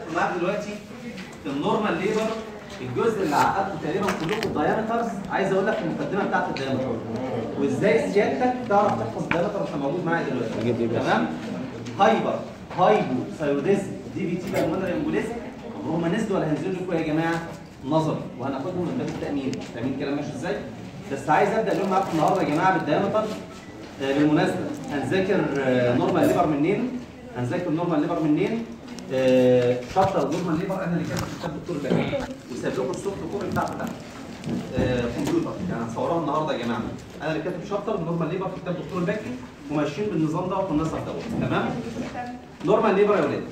معاك دلوقتي في النورمال ليبر الجزء اللي عقدته تقريبا كلكم الدايمترز عايز اقول لك المقدمه بتاعت الدايمتر وازاي سيادتك تعرف تحفظ الدايمتر انت موجود معايا دلوقتي تمام هايبر هايبو ثايروديزم دي في تي بالمونري امبوليزم هما نزلوا ولا هينزلوا لكم يا جماعه نظري وهناخدهم من باب التامين تامين الكلام ماشي ازاي بس عايز ابدا اليوم معاكم النهارده يا جماعه بالدايمتر آه، بالمناسبه هنذاكر آه، نورمال ليبر منين هنذاكر نورمال ليبر منين آه، شابتر نورمال ليبر انا اللي كاتب في كتاب الدكتور بقى وسايب لكم السوفت كوبي بتاعته ده آه، كمبيوتر يعني هنصورها النهارده يا جماعه انا اللي كاتب شابتر نورمال ليبر في كتاب الدكتور البكري وماشيين بالنظام ده والنسق دوت تمام نورمال ليبر يا ولاد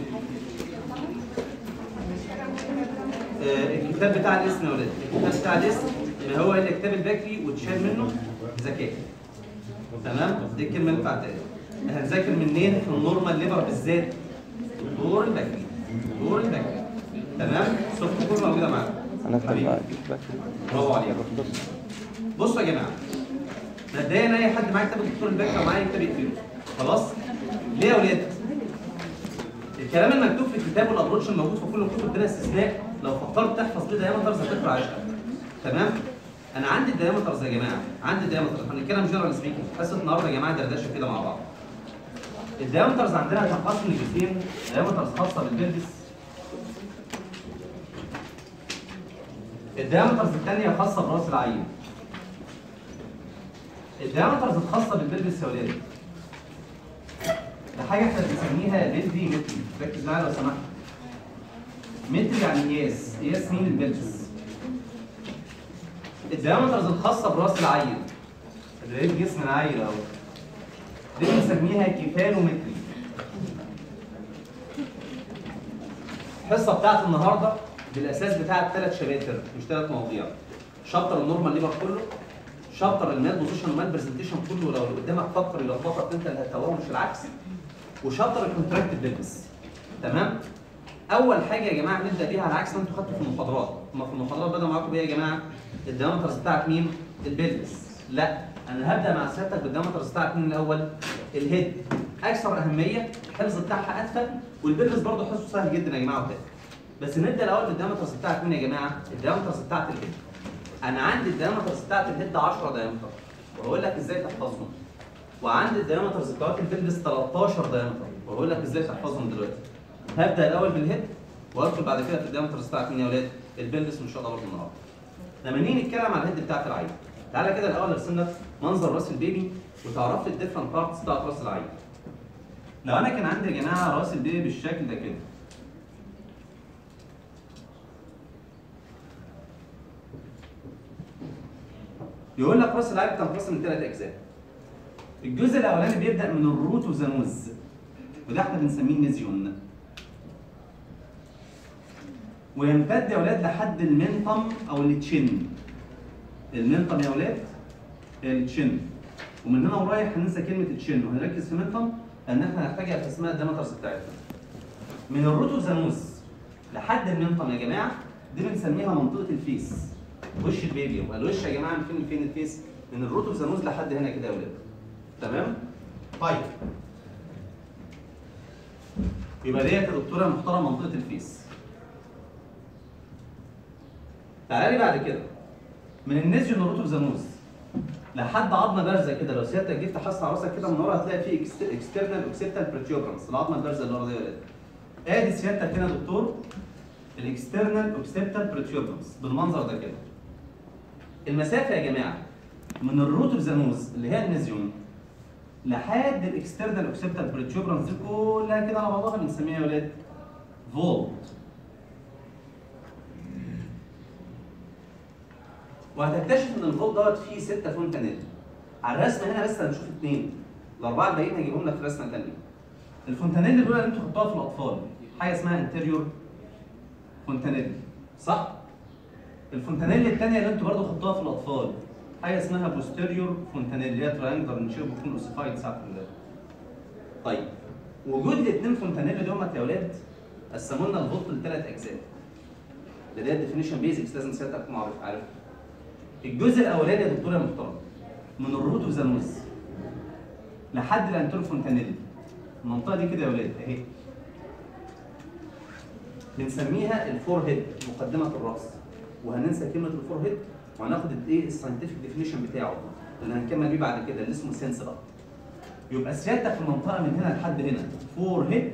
آه، الكتاب بتاع الاسم يا ولاد الكتاب بتاع الاسم اللي هو الكتاب البكري وتشال منه ذكاء تمام دي الكلمه اللي بتاعتها هنذاكر منين في النورمال ليبر بالذات دور البكري دور البكري تمام سوفت كور موجوده معاكم انا كتب حبيبي. بقى برافو عليك بصوا يا جماعه مبدئيا اي حد معاه كتاب الدكتور البكري ومعاه كتاب يقفله خلاص ليه يا اولاد الكلام المكتوب في الكتاب والابروتش الموجود في كل الكتب بلا استثناء لو فكرت تحفظ بيه دايمترز هتقرا عشقا تمام انا عندي الدايمترز يا جماعه عندي الدايمترز احنا هنتكلم جنرال سبيكنج حصه النهارده يا جماعه دردشه كده مع بعض الدايمترز عندنا هتنقسم لجزئين دايمترز خاصه بالبلبس الدايمترز الثانيه خاصه براس العين الدايمترز الخاصه بالبلبس يا ولاد ده حاجه احنا بنسميها بلفي متري ركز معايا لو سمحت متر يعني قياس قياس مين البلبس الدايمترز الخاصه براس العين اللي هي جسم العين اهو دي بنسميها كيفالومتري الحصه بتاعت النهارده بالاساس بتاع ثلاث شباتر مش ثلاث مواضيع شابتر النورمال ليبر كله شابتر المال بوزيشن والمال برزنتيشن كله لو اللي قدامك فكر يلخبطك انت اللي هتتوه مش العكس وشابتر الكونتراكتد بيزنس تمام اول حاجه يا جماعه نبدا بيها على عكس ما انتوا خدتوا في المحاضرات ما في المحاضرات بدا معاكم بيها يا جماعه الدايمترز بتاعت مين البيزنس لا انا هبدا مع سيادتك بالدايمترز بتاعت مين الاول الهيد اكثر اهميه الحفظ بتاعها اتفه والبيزنس برضه حفظه سهل جدا يا جماعه وكده بس نبدا الاول بالدايمترز بتاعت مين يا جماعه الدايمترز بتاعت الهيد انا عندي الدايمترز بتاعت الهيد 10 دايمتر وهقول لك ازاي تحفظهم وعندي الدايمترز بتاعت البلبس 13 دايمتر وهقول لك ازاي تحفظهم دلوقتي هبدا الاول بالهيد وادخل بعد كده في الدايمترز بتاعت مين يا ولاد البلبس ان شاء الله برضه النهارده لما نيجي نتكلم على الهيد بتاعت العين تعالى كده الاول ارسم لك منظر راس البيبي وتعرف لي الديفرنت بارتس بتاعت راس العين لو انا كان عندي يا جماعه راس البيبي بالشكل ده كده يقول لك راس العين بتنقسم لثلاث اجزاء الجزء الاولاني بيبدا من الروت وزانوز وده احنا بنسميه النزيون ويمتد يا اولاد لحد المنطم او التشن المنطم يا اولاد التشن ومن هنا ورايح هننسى كلمه التشن وهنركز في منطم لان احنا هنحتاجها في اسماء الديمترز بتاعتنا من الروت وزانوز لحد المنطم يا جماعه دي بنسميها منطقه الفيس وش البيبي يبقى الوش يا جماعه من فين لفين الفيس من الروت وزانوز لحد هنا كده يا اولاد تمام طيب يبقى ديت يا دكتوره محترم منطقه الفيس تعالى لي بعد كده من النزيون روتو زانوز لحد عظمه بارزه كده لو سيادتك جيت تحصل على راسك كده من ورا هتلاقي فيه اكسترنال اوكسيبتال بريتيوبرانس العظمه البارزه اللي ورا دي يا ولاد ادي سيادتك هنا يا دكتور الاكسترنال اوكسيبتال بريتيوبرانس بالمنظر ده كده المسافه يا جماعه من الروتو زانوز اللي هي النزيون لحد الاكسترنال اوكسيبتال بريتيوبرانس دي كلها كده على بعضها بنسميها يا ولاد فولت وهتكتشف ان الفولت دوت فيه 6 فونتانيل على الرسمه هنا بس هنشوف اثنين الاربعه الباقيين هجيبهم لك في رسمه ثانيه الفونتانيل دول اللي انتوا خدتوها في الاطفال حاجه اسمها انتيريور فونتانيل صح الفونتانيل الثانيه اللي انتوا برضه خدتوها في الاطفال حاجه اسمها بوستيريور فونتانيل اللي هي تراينجلر نشير بتكون اوسيفايد ساعه الولاده طيب وجود الاثنين فونتانيل دول يا اولاد قسموا لنا الفولت لثلاث اجزاء ده ده الديفينيشن بيزكس لازم سيادتك تكون عارف عارف الجزء الاولاني يا دكتور يا محترم من الروت وزانوس لحد الانتور فونتانيل المنطقه دي كده يا ولاد اهي بنسميها الفور هيد مقدمه الراس وهننسى كلمه الفور هيد وهناخد الايه الساينتفك ديفينيشن بتاعه اللي هنكمل بيه بعد كده اللي اسمه سنسبل يبقى سيادتك في المنطقه من هنا لحد هنا فور هيد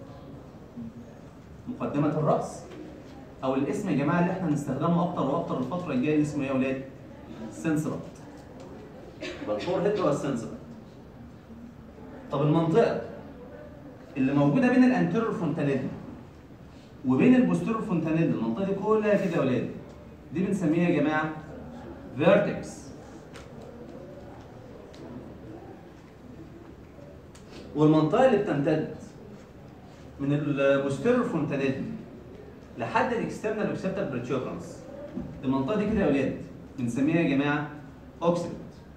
مقدمه الراس او الاسم يا جماعه اللي احنا هنستخدمه اكتر واكتر الفتره الجايه اللي اسمه ايه يا اولاد؟ سنسبل يبقى الفور هيد هو السنسبل طب المنطقه اللي موجوده بين الانتيرور فونتانيل وبين البوستيرور فونتانيل المنطقه دي كلها كده يا ولاد دي بنسميها يا جماعه فيرتكس والمنطقه اللي بتمتد من البوستيرور فونتانيل لحد الاكسترنال اوكسيبتال بريتشوفرنس المنطقه دي كده يا ولاد بنسميها يا جماعه اوكسيبت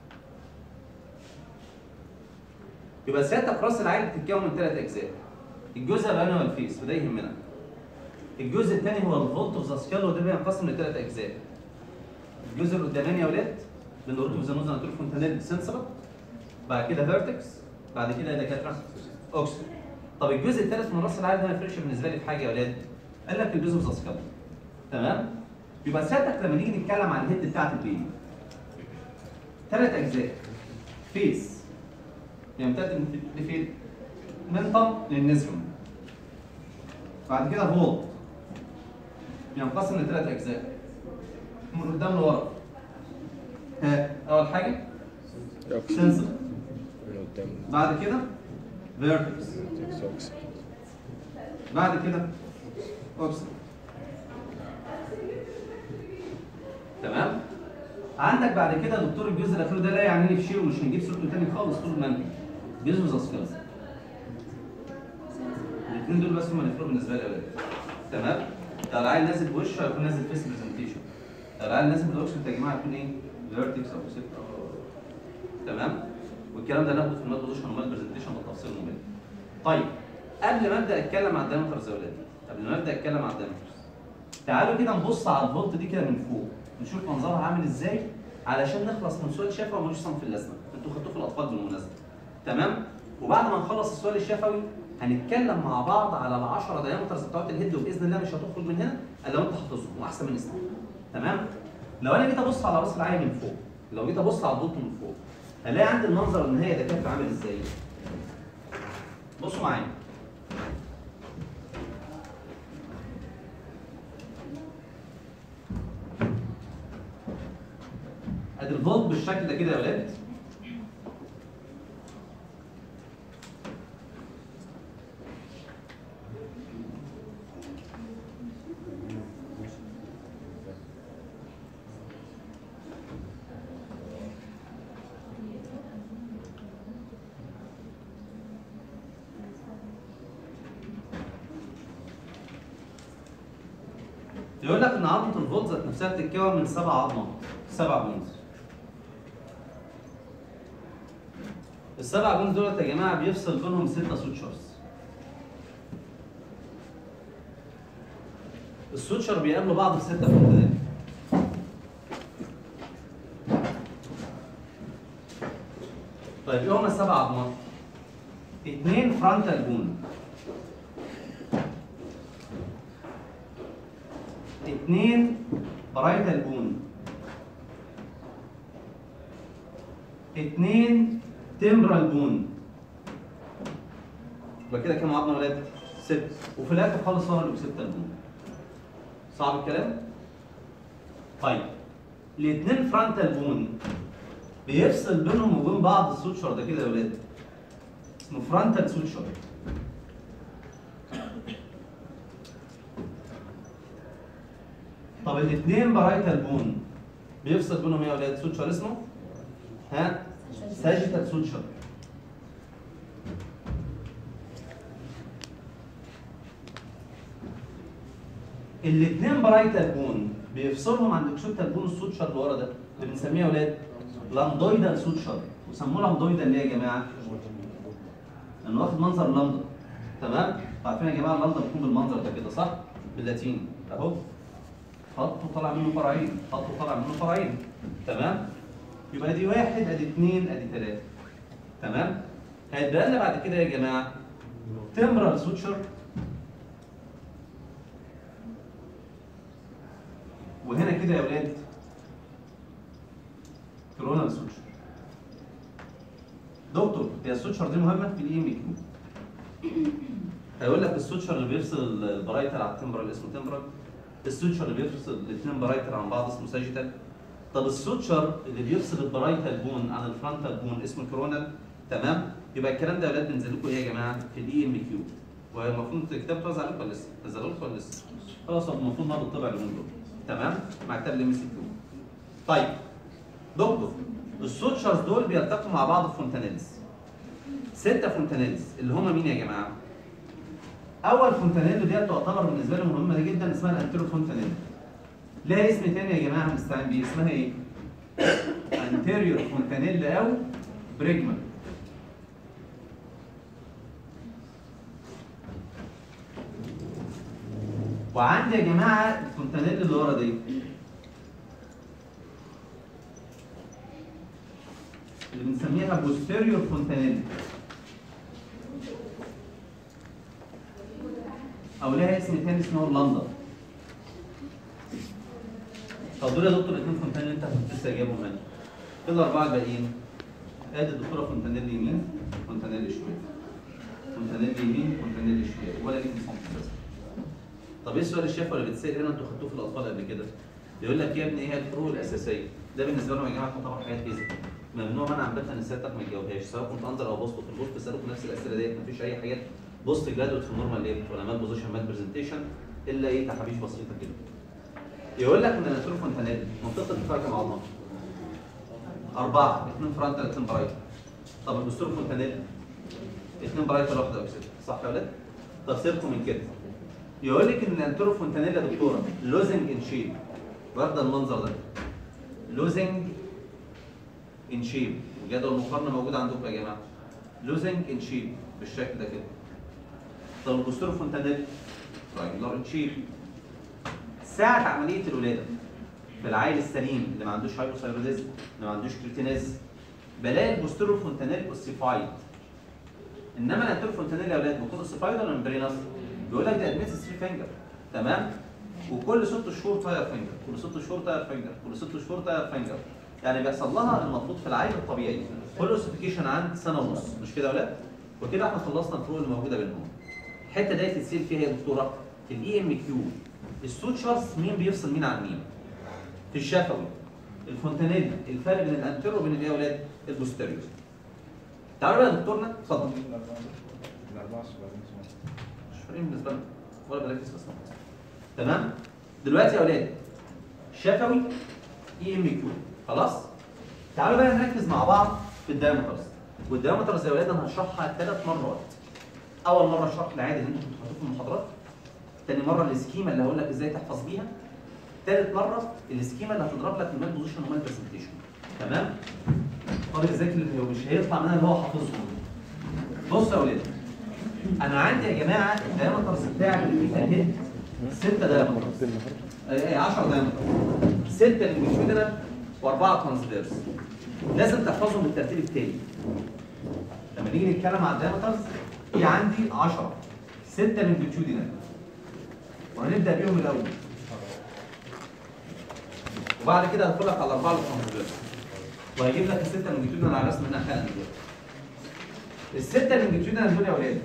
يبقى سيادتك راس العين بتتكون من ثلاث اجزاء الجزء الاولاني هو الفيس وده يهمنا الجزء الثاني هو الفولت اوف ذا سكال وده بينقسم لثلاث اجزاء الجزء القداماني يا ولاد للروت اوف ذا نوز ناتور فونتانيل سنسبل بعد كده فيرتكس بعد كده دكاتره اوكسيد طب الجزء الثالث من راس العين ده ما يفرقش بالنسبه لي في حاجه يا ولاد قال لك البيز اوف ذا سكال تمام يبقى سيادتك لما نيجي نتكلم عن الهيد بتاعت البيبي ثلاث اجزاء فيس يمتد من لفين؟ من طم للنزيوم بعد كده فولت ينقسم لثلاث اجزاء من قدام لورا ها اول حاجه سنسر من قدام بعد كده فيرتكس اوكسيد بعد كده اوبسل تمام عندك بعد كده دكتور الجزء الاخير ده لا يعني لي في شيء ومش هنجيب سيرته تاني خالص طول المنهج جزء زاسكاز الاثنين دول بس هم اللي يفرقوا بالنسبه لي يا ولاد تمام لو العيل نازل بوشه هيكون نازل فيس برزنتيشن لو العيل نازل بالاوكسيد يا جماعه هيكون ايه فيرتكس او اوكسيد تمام والكلام ده ناخده في الماد بوزيشن وماد برزنتيشن بالتفصيل ممل طيب قبل ما ابدا اتكلم عن الدايمترز يا ولاد قبل ما ابدا اتكلم عن الدايمترز تعالوا كده نبص على الفولت دي كده من فوق نشوف منظرها عامل ازاي علشان نخلص من سؤال شفوي وملوش صنف اللازمه انتوا خدتوه في الاطفال بالمناسبه تمام وبعد ما نخلص السؤال الشفوي هنتكلم مع بعض على ال 10 دايمترز بتوعت الهيد وباذن الله مش هتخرج من هنا الا لو انت حافظهم واحسن من اسمهم تمام لو انا جيت ابص على راس العين من فوق لو جيت ابص على الفولت من فوق هلاقي عندي المنظر النهائي ده كان عامل ازاي بصوا معايا ادي الفولت بالشكل ده كده يا ولاد يقول لك ان عظمه الفولت ذات نفسها بتتكون من سبع عظمات سبع بونز السبع بونز دولت يا جماعه بيفصل بينهم ستة سوتشرز السوتشر بيقابلوا بعض في ستة فونتات طيب ايه هما السبع عظمات؟ اتنين فرونتال بون اتنين برايتال بون اتنين تمبرال بون يبقى كده كام عظمه يا ولاد؟ ست وفي الاخر خالص هو الاوكسيبتال بون صعب الكلام؟ طيب الاتنين فرونتال بون بيفصل بينهم وبين بعض السوتشر ده كده يا ولاد اسمه فرونتال سوتشر طب الاثنين برايتال بون بيفصل بينهم ايه يا اولاد سوتشر اسمه ها ساجيتال سوتشر الاثنين برايتال بون بيفصلهم عند اكسوتال بون السوتشر اللي ورا ده اللي بنسميه يا اولاد لامدويدال سوتشر وسموه لامدويدال ليه يا جماعه؟ لانه واخد منظر لامدا تمام؟ عارفين يا جماعه اللامدا بتكون بالمنظر ده كده صح؟ باللاتيني اهو خط وطلع منه فرعين خط وطلع منه فرعين تمام يبقى دي واحد ادي اثنين ادي ثلاثه تمام هيتبقى لنا بعد كده يا جماعه تمبرال سوتشر وهنا كده يا ولاد كورونا سوتشر دكتور هي السوتشر دي مهمه في الاي ام كيو هيقول لك السوتشر اللي بيفصل البرايتر على التمبرال اسمه تمبرال السوتشر اللي بيفصل الاثنين برايتر عن بعض اسمه ساجيتال طب السوتشر اللي بيفصل البرايتال بون عن الفرونتال بون اسمه كورونال تمام يبقى الكلام ده يا ولاد بينزل لكم ايه يا جماعه في الاي ام كيو والمفروض الكتاب توزع عليكم ولا لسه؟ نزلوا لكم ولا لسه؟ خلاص هو المفروض النهارده الطبع اللي دول تمام مع كتاب الام سي كيو طيب دكتور السوتشرز دول بيلتقوا مع بعض في فونتانيلز ستة فونتانيلز اللي هم مين يا جماعه؟ اول فونتانيل دي تعتبر بالنسبه لي مهمه جدا اسمها الانتيرو فونتانيل لها اسم تاني يا جماعه هنستعين بيه اسمها ايه؟ انتيريور فونتانيل او بريجما وعندي يا جماعه الفونتانيل اللي ورا دي اللي بنسميها بوستيريور فونتانيل او لها اسم تاني اسمه لندن طب دول يا دكتور الاثنين فونتانيل اللي انت كنت لسه جايبهم مني ايه الاربعه الباقيين؟ ادي الدكتوره فونتانيل يمين فونتانيل شمال فونتانيل يمين فونتانيل شمال ولا ليك بس طب ايه السؤال الشافعي اللي بيتسال هنا انتوا خدتوه في الاطفال قبل كده؟ يقول لك يا ابني ايه هي الفروق الاساسيه؟ ده بالنسبه لهم يا جماعه تعتبر حاجات فيزيك ممنوع منع بتا ان سيادتك ما تجاوبهاش سواء كنت اندر او بوست في البوست بيسالوك نفس الاسئله ديت مفيش اي حاجات بوست جرادويت في النورمال ليفل ولا مال بوزيشن مال برزنتيشن الا ايه تحابيش بسيطه كده يقول لك ان الناتور فونتانيل منطقه الفرق مع الله أربعة اثنين فرونتال اثنين برايت طب الدستور فونتانيل اثنين برايت ولا واحدة أكسيد صح يا ولاد؟ طب سيبكم من كده يقول لك ان الانتورو فونتانيل يا دكتورة لوزنج ان شيب واخدة المنظر ده لوزنج ان شيب وجدول المقارنة موجود عندكم يا جماعة لوزنج ان شيب بالشكل ده كده طب الدستور فونتانيل رايجلر ان شيب ساعة عملية الولادة في العيل السليم اللي ما عندوش هايبوثايروديزم اللي ما عندوش كريتينيز بلاقي البوستيرو فونتانيل اوسيفايد انما الانتيرو فونتانيل يا اولاد بيكون اوسيفايد ولا ممبرينس؟ بيقول لك ده ادميتس 3 فينجر تمام؟ وكل ست شهور تاير فينجر كل ست شهور تاير فينجر كل ست شهور تاير فينجر يعني بيحصل لها المفروض في العين الطبيعي كل اوسيفيكيشن عند سنه ونص مش كده يا اولاد؟ وكده احنا خلصنا الفروق اللي موجوده بينهم الحته ديت تتسال فيها يا دكتوره في الاي ام كيو السوتشرز مين بيفصل مين عن مين؟ في الشفوي الفونتانيل الفرق بين الانتيرو وبين الايه يا اولاد؟ البوستيريور تعالوا بقى يا دكتورنا اتفضل الأربعة صغيرين مش فارقين بالنسبه لنا ولا بركز في اسمها تمام دلوقتي يا اولاد شفوي اي ام كيو خلاص تعالوا بقى نركز مع بعض في الدايمترز والدايمترز يا اولاد انا هشرحها ثلاث مرات اول مره الشرح العادي اللي انتوا كنتوا بتاخدوه في المحاضرات تاني مره السكيما اللي هقول لك ازاي تحفظ بيها ثالث مره السكيما اللي هتضرب لك المال بوزيشن ومال برزنتيشن تمام طالب الذكي اللي هو مش هيطلع منها اللي هو حافظهم بصوا يا اولاد انا عندي يا جماعه الدايمترز بتاعي اللي فيه اهي 6 دايمترز ايه 10 دايمتر 6 لونجيتودينال واربعه ترانسفيرس لازم تحفظهم بالترتيب التالي لما نيجي نتكلم عن الدايمترز في عندي 10 6 لونجيتودينال وهنبدا بيهم الاول وبعد كده هدخل لك على الاربعه الترانسفيرس وهجيب لك السته لونجيتودينال على رسم منها حالا دلوقتي السته لونجيتودينال دول يا اولاد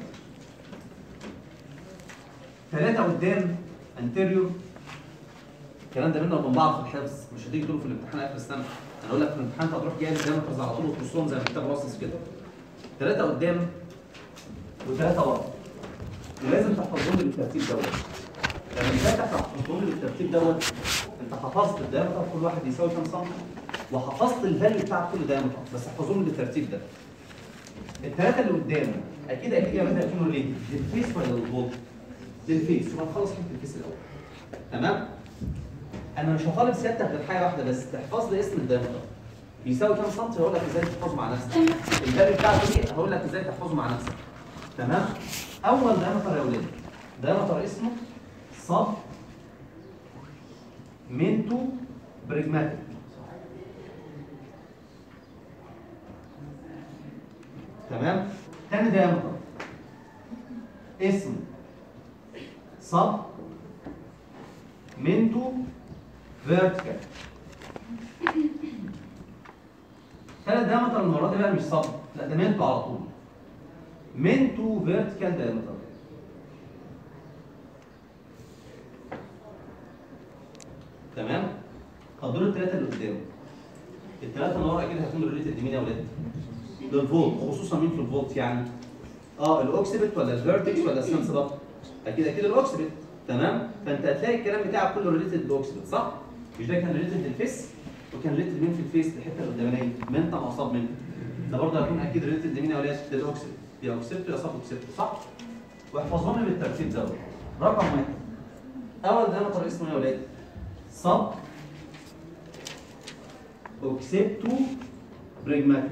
ثلاثه قدام انتيريور الكلام ده بينا وبين بعض في الحفظ مش هتيجي تقول في الامتحان اخر السنه انا اقول لك في الامتحان هتروح جايب الدايمترز على طول وترصهم زي ما الكتاب راصص كده ثلاثه قدام وثلاثه ورا ولازم تحفظهم لي بالترتيب دوت لما انت تحفظهم لي بالترتيب دوت انت حفظت الدايمتر كل واحد يساوي كام سم وحفظت الفاليو بتاع كل دايمتر بس احفظهم لي بالترتيب ده الثلاثه اللي قدام اكيد اكيد يا ولاد هيكونوا ليه؟ للفيس ولا للبوط؟ للفيس يبقى نخلص حته الفيس الاول تمام؟ انا مش هطالب سيادتك غير حاجه واحده بس تحفظ لي اسم الدايمتر بيساوي كام سم هقول لك ازاي تحفظه مع نفسك الفاليو بتاعته دي هقول لك ازاي تحفظه مع نفسك تمام؟ اول دايمتر يا ولاد دايمتر اسمه صب منتو بريجماتيك تمام تاني دايمتر اسمه صب منتو فيرتيكال خلي الدايمتر المره دي بقى مش صب لا ده منتو على طول منتو فيرتيكال دايمتر تمام طب دول الثلاثه اللي قدام الثلاثه اللي ورا اكيد هيكونوا ريليتد لمين يا ولاد؟ للفولت خصوصا مين في الفولت يعني؟ اه الاوكسبت ولا الفيرتكس ولا السنسبت؟ اكيد اكيد الاوكسبت تمام؟ فانت هتلاقي الكلام بتاعك كله ريليتد للاوكسبت صح؟ مش ده كان ريليتد للفيس وكان ريليتد مين في الفيس الحته القدامانيه منطقه او صاب منطقه ده برضه هيكون اكيد ريليتد لمين يا ولاد؟ للاوكسبت يا اوكسبت يا صاب اوكسبت صح؟ واحفظهم لي بالترتيب ده رقم واحد اول دايمتر اسمه يا ولاد؟ صب اوكسبتو بريجماتيك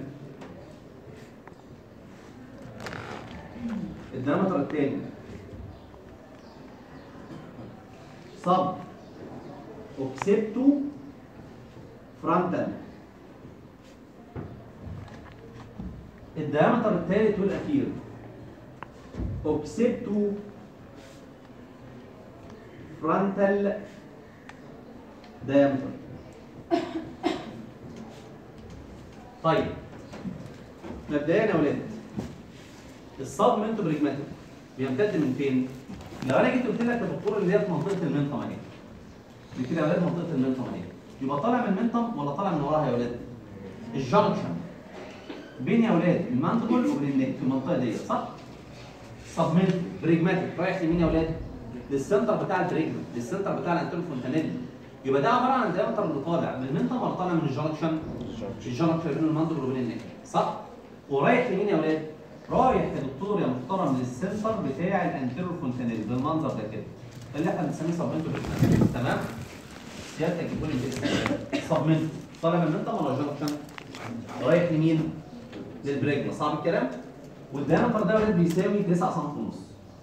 الدايمتر الثاني صب اوكسبتو فرونتال الدايمتر الثالث والاخير اوكسبتو فرونتال diameter طيب مبدئيا يا ولاد الصاب منتو بريجماتيك بيمتد من فين؟ لو انا جيت قلت لك يا دكتور اللي هي في منطقه المنطم اهي دي كده يا ولاد منطقه المنطم اهي يبقى طالع من المنطم ولا طالع من وراها يا ولاد؟ الجنكشن بين يا ولاد الماندبل وبين النك في المنطقه ديت صح؟ سبمنت بريجماتيك رايح يمين يا ولاد للسنتر بتاع البريجمنت للسنتر بتاع الانترو فونتانيل يبقى ده عباره عن الدايمتر اللي طالع من المنطقه ولا طالع من الجنكشن؟ الجنكشن بين الماندبل وبين النك صح؟ ورايح يمين يا ولاد رايح يا دكتور يا محترم للسنتر بتاع الانترو فونتانيل بالمنظر ده كده اللي احنا بنسميه سبمنت بريجماتيك تمام؟ سيادتك يقول لي سبمنت طالع من المنطقه ولا الجنكشن؟ رايح يمين للبريجما صعب الكلام؟ والدايمتر ده يا ولاد بيساوي 9 سم ونص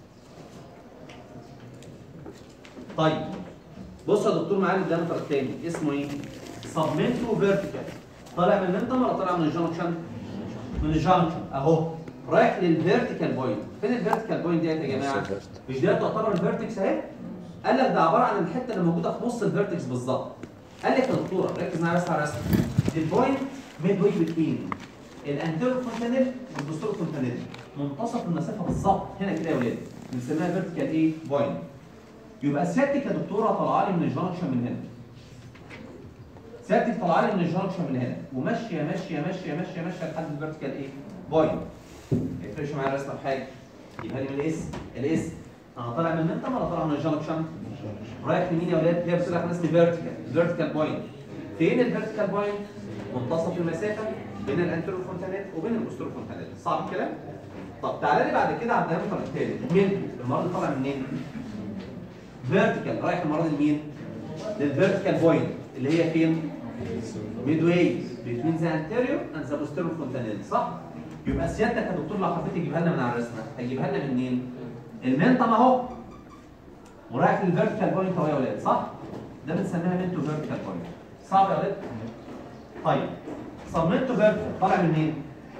طيب بص يا دكتور معايا الدايمتر الثاني اسمه ايه؟ سبمنتو فيرتيكال طالع من المنتم ولا طالع من الجنكشن؟ من الجنكشن اهو رايح للفيرتيكال بوينت فين الفيرتيكال بوينت ديت يا جماعه؟ مش دي تعتبر الفيرتكس اهي؟ قال لك ده عباره عن الحته اللي موجوده في نص الفيرتكس بالظبط قال لك يا دكتوره ركز معايا بس على الرسم البوينت ميد واي بتوين الانتيرو فونتانيل والبوستيرو فونتانيل منتصف المسافه بالظبط هنا كده يا ولاد بنسميها فيرتيكال ايه؟ بوينت يبقى سيادتك يا دكتوره طالعه لي من الجنكشن من هنا سيادتك طالعه لي من الجنكشن من هنا وماشيه ماشيه ماشيه ماشيه ماشيه لحد الفيرتيكال ايه؟ بوينت ما يفرقش معايا الرسمه في حاجه يبقى لي من الاس الاس انا طالع من المنتم ولا طالع من الجنكشن؟ رايح لمين يا ولاد؟ هي بتصير احنا اسمي فيرتيكال فيرتيكال بوينت فين الفيرتيكال بوينت؟ منتصف المسافه بين الانترو فونتانيل وبين البوستيرو فونتانيل صعب الكلام؟ طب تعالى لي بعد كده على الدايمتر الثالث مين؟ المره دي طالع منين؟ فيرتيكال رايح المره دي لمين؟ للفيرتيكال بوينت اللي هي فين؟ ميد واي بين ذا انتيريور اند ذا بوستيرو فونتانيل صح؟ يبقى سيادتك يا دكتور لو حبيت تجيبها لنا من على الرسمه هتجيبها لنا منين؟ المنطم اهو ورايح للفيرتيكال بوينت اهو يا ولاد صح؟ ده بنسميها منتو فيرتيكال بوينت صعب يا ولاد؟ طيب صمنتو فيرتيكال طالع منين؟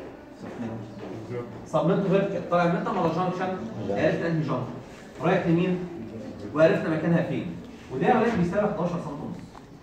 صمنتو فيرتيكال طالع من منطم ولا جانكشن؟ عرفت انهي جانكشن رايح لمين؟ وعرفنا مكانها فين وده يا ولاد بيساوي 11 سم ونص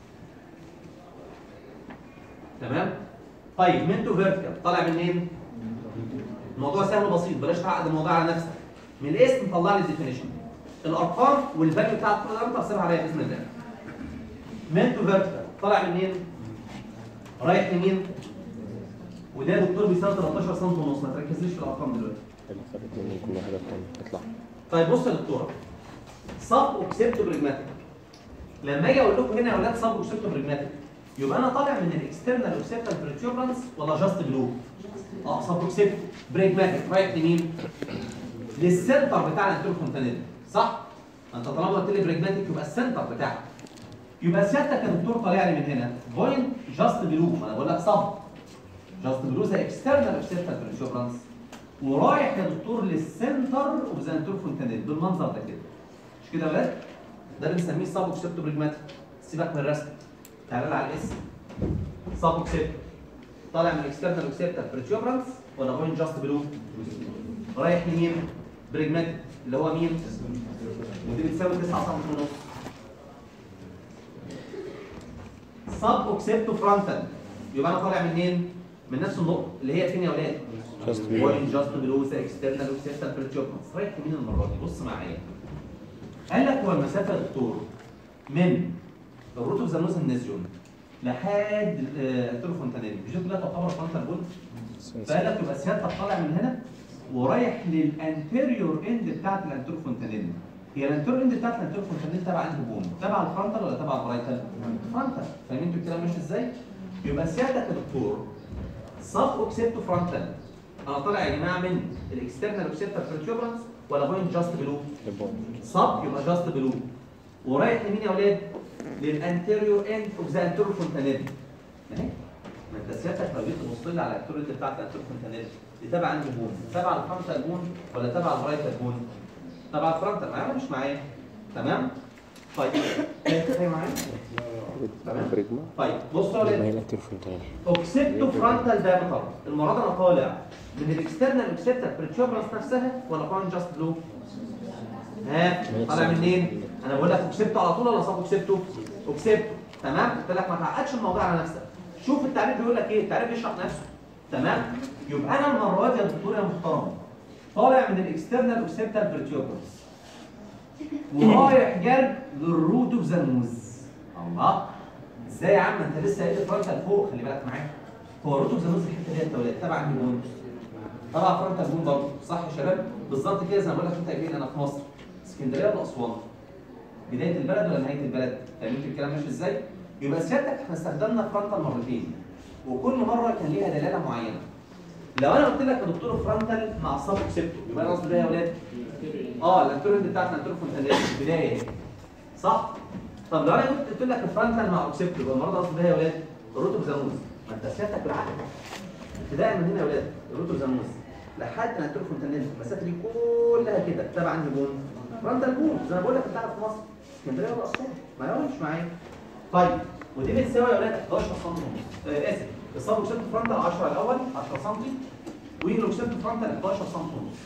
تمام؟ طيب منتو فيرتيكال طالع منين؟ الموضوع سهل وبسيط بلاش تعقد الموضوع على نفسك من الاسم طلع لي الديفينيشن الارقام والفاليو بتاعت كل ارقام تحسبها عليا باذن الله منتو فيرتيكال طالع منين؟ رايح لمين؟ وده يا دكتور بيساوي 13 سم ونص ما تركزليش في الارقام دلوقتي الفرق بين كل واحدة التانية اطلع طيب بص يا دكتوره سب اوكسيبتو بريجماتيك لما اجي اقول لكم هنا يا اولاد سب اوكسيبتو بريجماتيك يبقى انا طالع من الاكسترنال اوكسيبتال بريتيوبرانس ولا جاست بلو؟ اه سب اوكسيبتو بريجماتيك رايح لمين؟ للسنتر بتاع الانترو فونتانيل صح؟ انت طالما قلت لي بريجماتيك يبقى السنتر بتاعك يبقى سيادتك يا دكتور طالع لي من هنا بوينت جاست بلو ما انا بقول لك سب جاست بلو ذا اكسترنال اوكسيبتال بريتيوبرانس ورايح يا دكتور للسنتر اوف ذا انترو فونتانيل بالمنظر ده كده مش كده يا ولاد؟ ده بنسميه سب اوكسيبتو بريجماتيك سيبك من الرسم تعالى لي على الاسم سب اوكسيبتو طالع من الاكسترنال اوكسيبتال بريتيوبرانس ولا بوينت جاست بلو؟ رايح لمين؟ بريجماتيك اللي هو مين؟ ودي بتساوي 9 سم ونص سب اوكسيبتو فرونتال يبقى انا طالع منين؟ من نفس النقطه اللي هي فين يا ولاد؟ Just below. بوينت جاست بلو ذا اكسترنال اوكسيبتال بريتشوبنس رايح يمين المره دي بص معايا قال لك هو المسافه يا دكتور من الروت اوف ذا نوز النزيون لحد التروفونتانيل مش دي كلها تعتبر فرونتال بول فقال لك يبقى سيادتك طالع من هنا ورايح للانتيريور اند بتاعت الانتروفونتانيل هي الانتيريور اند بتاعت الانتروفونتانيل تبع انهي بون؟ تبع الفرونتال ولا تبع البرايتال؟ فرونتال فاهمين انتوا الكلام ماشي ازاي؟ يبقى سيادتك يا دكتور سب اوكسيبتو فرونتال انا طالع يا جماعه من الاكسترنال اوكسيبتال بريتيوبرانس ولا بوينت جاست بلو؟ صب يبقى جاست بلو ورايح لمين يا اولاد؟ للانتيريور اند اوف ذا انتيريور فونتانيل اهي ما انت سيادتك لو جيت تبص لي على الانتيريور اند بتاعت الانتيريور فونتانيل دي تبع انهي بون؟ تبع الفرونتال بون ولا تبع الرايتال بون؟ تبع الفرونتال معايا ولا مش معايا؟ تمام؟ طيب ايه معايا؟ تمام بريجما طيب بصوا يا ما اولاد هي الانترفونتال اوكسيبتو فرونتال دايمتر المره دي انا طالع من الاكسترنال اوكسيبتال بريتشوبرانس نفسها ولا بوينت جاست بلو؟ ها طالع منين؟ انا بقول لك اوكسيبتو على طول ولا صاب اوكسيبتو؟ اوكسيبتو تمام؟ قلت لك ما تعقدش الموضوع على نفسك شوف التعريف بيقول لك ايه؟ التعريف بيشرح نفسه تمام؟ يبقى انا المره دي يا دكتور يا محترم طالع من الاكسترنال اوكسيبتال بريتشوبرانس ورايح جرب للروت اوف ذا نوز الله ازاي يا عم انت لسه قايل فرونتال فوق خلي بالك معايا هو الروت اوف ذا نوز الحته دي التولاد تبع مين بون تبع فرونتال بون برضه صح يا شباب بالظبط كده زي ما بقول لك انت قايلين انا في مصر اسكندريه ولا اسوان بدايه البلد ولا نهايه البلد فهمت الكلام ماشي ازاي يبقى سيادتك احنا استخدمنا فرونتال مرتين وكل مره كان ليها دلاله معينه لو انا قلت لك يا دكتور فرونتال مع صف سبتو يبقى انا قصدي ايه يا ولاد اه الانتورنت بتاعت الانتورنت فونتانيل البدايه اهي صح طب لو انا كنت قلت لك الفرونتال مع اوكسيبتو يبقى المره دي قصدي ايه يا ولاد الروت اوف زانوز ما انت سيادتك بالعقل ابتداء من هنا يا ولاد الروت اوف زانوز لحد الانتورنت فونتانيل المسافه دي كلها كده تبع انهي بون فرونتال بون زي ما بقول لك انت قاعد في مصر اسكندريه ولا اسوان معايا ولا مش معايا طيب ودي بتساوي يا ولاد 11 سم ونص آه اسف الصاب اوكسيبتو فرونتال 10 الاول 10 سم والاوكسيبتو فرونتال 11 سم ونص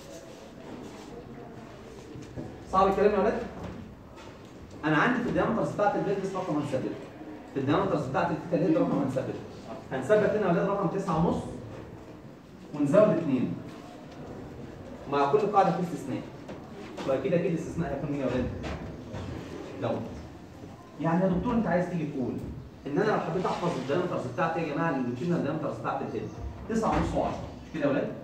صعب الكلام يا ولاد انا عندي في الديامترز بتاعت البيلبس رقم هنثبته في الديامترز بتاعت التيتا هيد رقم هنثبته هنثبت هنا يا ولاد رقم 9 ونص ونزود 2 مع كل قاعده في استثناء واكيد اكيد الاستثناء هيكون مين يا ولاد لو يعني يا دكتور انت عايز تيجي تقول ان انا لو حبيت احفظ الديامترز بتاعتي يا جماعه اللونجيتيودنال ديامترز بتاعت الهيد 9 ونص و10 مش كده يا ولاد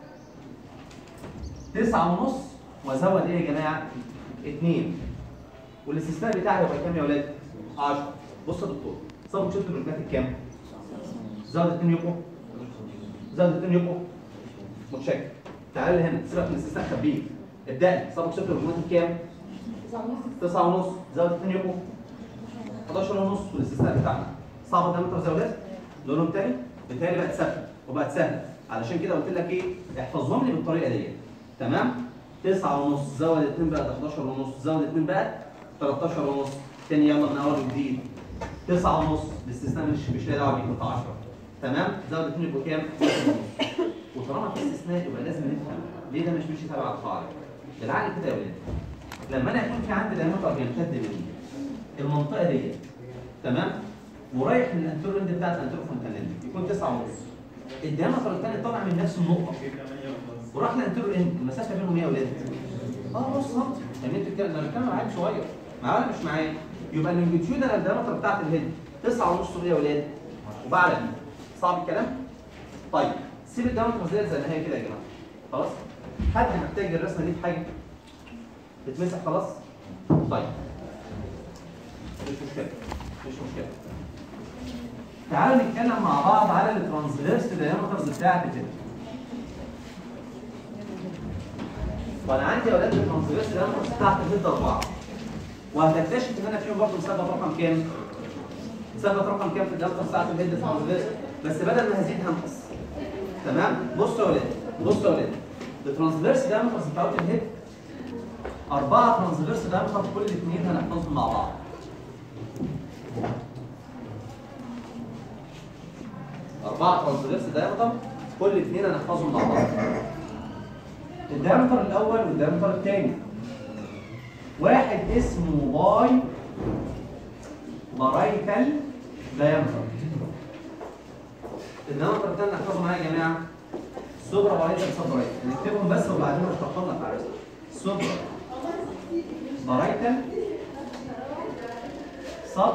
9 ونص وازود ايه يا جماعه 2 والاستثناء بتاعي هيبقى كام يا ولاد 10 بص يا دكتور صابوا شفت البروجرامات كام زود 2 يبقوا زود 2 يبقوا متشكر تعال لي هنا سيبك من الاستثناء خبيه ابدا لي صابوا شفت البروجرامات كام 9 ونص زود 2 يبقوا 11 ونص والاستثناء بتاعنا صعب ده متر زودات لونهم تاني بالتالي بقت سهله وبقت سهله علشان كده قلت لك ايه احفظهم لي بالطريقه دي تمام 9 ونص زود 2 بقت 11 ونص زود 2 بقت 13 ونص تاني يلا من اول وجديد 9 ونص باستثناء مش مش لاقي دعوه بيه كنت 10 تمام زود 2 يبقوا كام 11 ونص وطالما في استثناء يبقى لازم نفهم ليه ده مش ماشي تبع القاعده بالعقل كده يا ولاد لما انا يكون في عندي دايمتر بيمتد مني المنطقه ديت تمام ورايح من الانتور اند بتاعت الانتور فونتانيل يكون 9 ونص الديامتر الثاني طالع من نفس النقطه وراح للانتور اند المسافه بينهم ايه يا ولاد؟ اه نص سم يعني انت بتتكلم انا بتكلم معاك صغير معايا ولا مش معايا؟ يبقى اللونجيتيودنال الديامتر بتاعت الهيد 9 ونص ايه يا ولاد؟ وبعلى دي صعب الكلام؟ طيب سيب الديامتر زي زي ما هي كده يا جماعه خلاص؟ حد محتاج الرسمه دي في حاجه؟ تتمسح خلاص؟ طيب مش مشكله مش مشكله تعالوا نتكلم مع بعض على الترانسفيرس دايمترز بتاعت كده وانا عندي يا اولاد الترانسفيرس دايمترز بتاعت الهيد اربعه وهتكتشف ان انا فيهم برضه مثبت رقم كام؟ مثبت رقم كام في الدايمتر بتاعت الهيد الترانسفيرس بس بدل ما هزيد هنقص تمام؟ بصوا يا اولاد بصوا يا اولاد الترانسفيرس دايمترز بتاعت الهيد أربعة ترانسفيرس دايمتر كل الاثنين هنحفظهم مع بعض أربعة ترانسفيرس دايمتر كل اثنين هنحفظهم مع بعض. الدايمتر الأول والدايمتر الثاني. واحد اسمه باي بارايتال diameter الدايمتر التاني احفظوا معايا يا جماعه سوبرا بارايتال سب بارايتال نكتبهم بس وبعدين اشرحهم لك على الرسم سوبرا بارايتال سب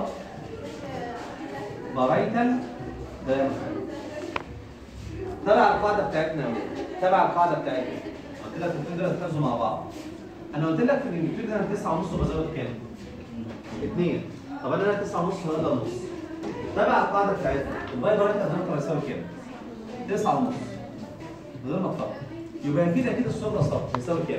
بارايتال diameter تبع القاعده بتاعتنا يا ولاد تبع القاعده بتاعتنا قلت لك الاثنين دول يتخذوا مع بعض انا قلت لك ان النيوتن ده 9 ونص بزود كام؟ 2 طب انا 9 ونص ولا نص تبع القاعده بتاعتنا الباي برايت هتنطر يساوي كام؟ 9 ونص من غير ما تفكر يبقى كده كده السوبر صف يساوي كام؟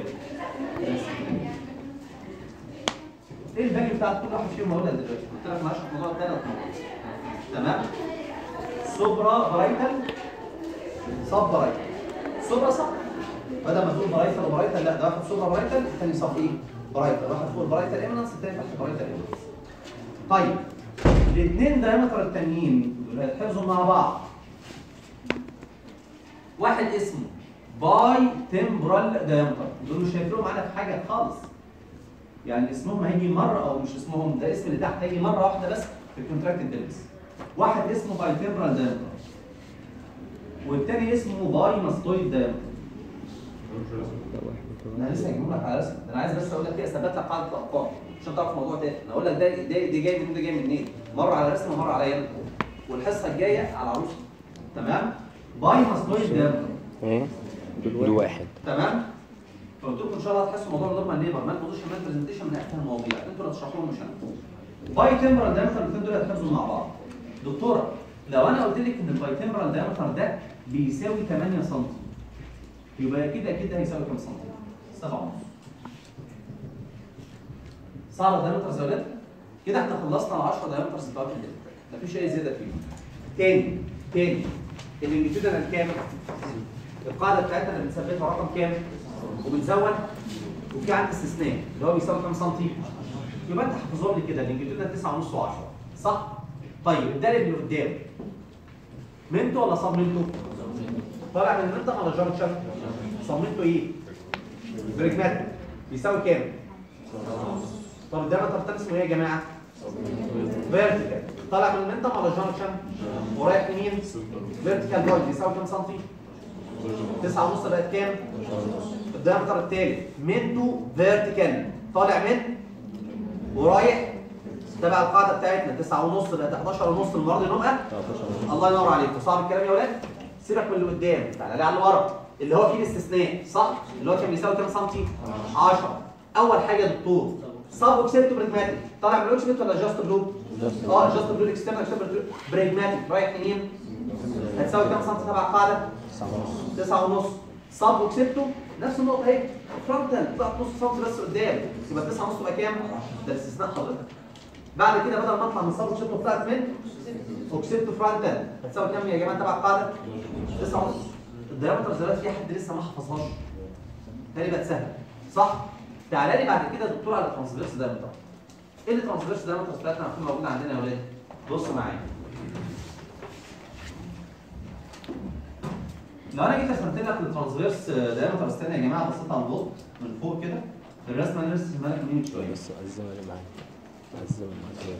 ايه الفاليو بتاعت كل واحد فيهم هقولها دلوقتي قلت لك معلش الموضوع ثلاث نقط تمام؟ سوبرا برايتال صب برايتال سوبرا صب بدل ما تقول برايتال وبرايتال لا ده واحد سوبرا برايتال الثاني صب ايه؟ برايتال واحد فوق برايتال ايمنس الثاني تحت برايتال ايمنس طيب الاثنين دايمتر التانيين دول هيتحفظوا مع بعض واحد اسمه باي تمبرال دايمتر دول مش هيفرقوا معانا في حاجه خالص يعني اسمهم هيجي مره او مش اسمهم ده اسم اللي تحت هيجي مره واحده بس في الكونتراكت ديلز واحد اسمه باي تمبرال دايمتر والتاني اسمه باي ماستويد دايمتر انا لسه هجيب لك على رسم ده انا عايز بس اقول لك ايه اثبت لك قاعده الارقام عشان تعرف الموضوع تاني انا اقول لك ده ده دي جاي منين ده جاي منين مره على رسم ومره على يد والحصه الجايه على عروسه تمام باي ماستويد دايمتر ايه دول واحد تمام فقلت لكم ان شاء الله هتحسوا موضوع النورمال ليبر مان بوزيشن مان برزنتيشن من احسن المواضيع انتوا اللي هتشرحوهم مش انا باي تمبرال دايمتر الاثنين دول هيتحفظوا مع بعض دكتوره لو انا قلت لك ان الباي تمبرال دايمتر ده بيساوي 8 سم يبقى كده كده هيساوي كام سم؟ 7 ونص صعب الدايمتر زودت كده احنا خلصنا ال 10 دايمترز بتوع الدايمتر مفيش اي زياده فيهم تاني تاني اللونجيتودنال كام؟ القاعده بتاعتنا اللي بنثبتها رقم كام؟ وبنزود وفي عندي استثناء اللي هو بيساوي كام سنتي؟ يبقى انت حافظهم لي كده اللونجيتودنال 9 ونص و10 صح؟ طيب الدالب اللي قدام منتو ولا صاب منتو؟ طالع من المنطقه على جانكشن صممته ايه؟ بريجماتيك بيساوي كام؟ طب الدايمتر التاني اسمه ايه يا جماعه؟ فيرتيكال طالع من المنطقه على جانكشن ورايح يمين فيرتيكال بوينت بيساوي كام سنتي؟ 9 ونص بقت كام؟ الدايمتر التالت منتو فيرتيكال طالع من ورايح تبع القاعده بتاعتنا 9 ونص بقت 11 ونص المره دي نبقى الله ينور عليكم صعب الكلام يا ولاد سيبك من اللي قدام تعالى لي على اللي ورا اللي هو فيه الاستثناء صح اللي هو كان بيساوي كام سنتي 10 اول حاجه يا دكتور صاب اوكسيبت بريجماتيك طالع من الاوكسيبت ولا جاست بلو اه جاست بلو اكسترنال اكسترنال بريجماتيك رايح يمين هتساوي كام سنتي تبع القاعده 9 ونص صاب وكسبته نفس النقطه اهي فرونتال طلعت نص سم بس قدام يبقى 9 ونص بقى كام؟ ده استثناء حضرتك بعد كده بدل ما اطلع من صاب وكسبته طلعت من وكسبته فرونتال هتساوي كام يا جماعه تبع القاعده؟ 9 ونص الدايمتر زرات في حد لسه ما حفظهاش تاني بقت سهله صح؟ تعالى لي بعد كده يا دكتور على الترانسفيرس دايمتر ايه الترانسفيرس دايمتر بتاعتنا هتكون موجوده عندنا يا ولاد؟ بص معايا لو انا جيت رسمت لك الترانسفيرس دايمتر استنى يا جماعه بصيت على البوت من فوق كده الرسمه اللي رسمها لك من شويه بس عزمها اللي معايا عزمها معايا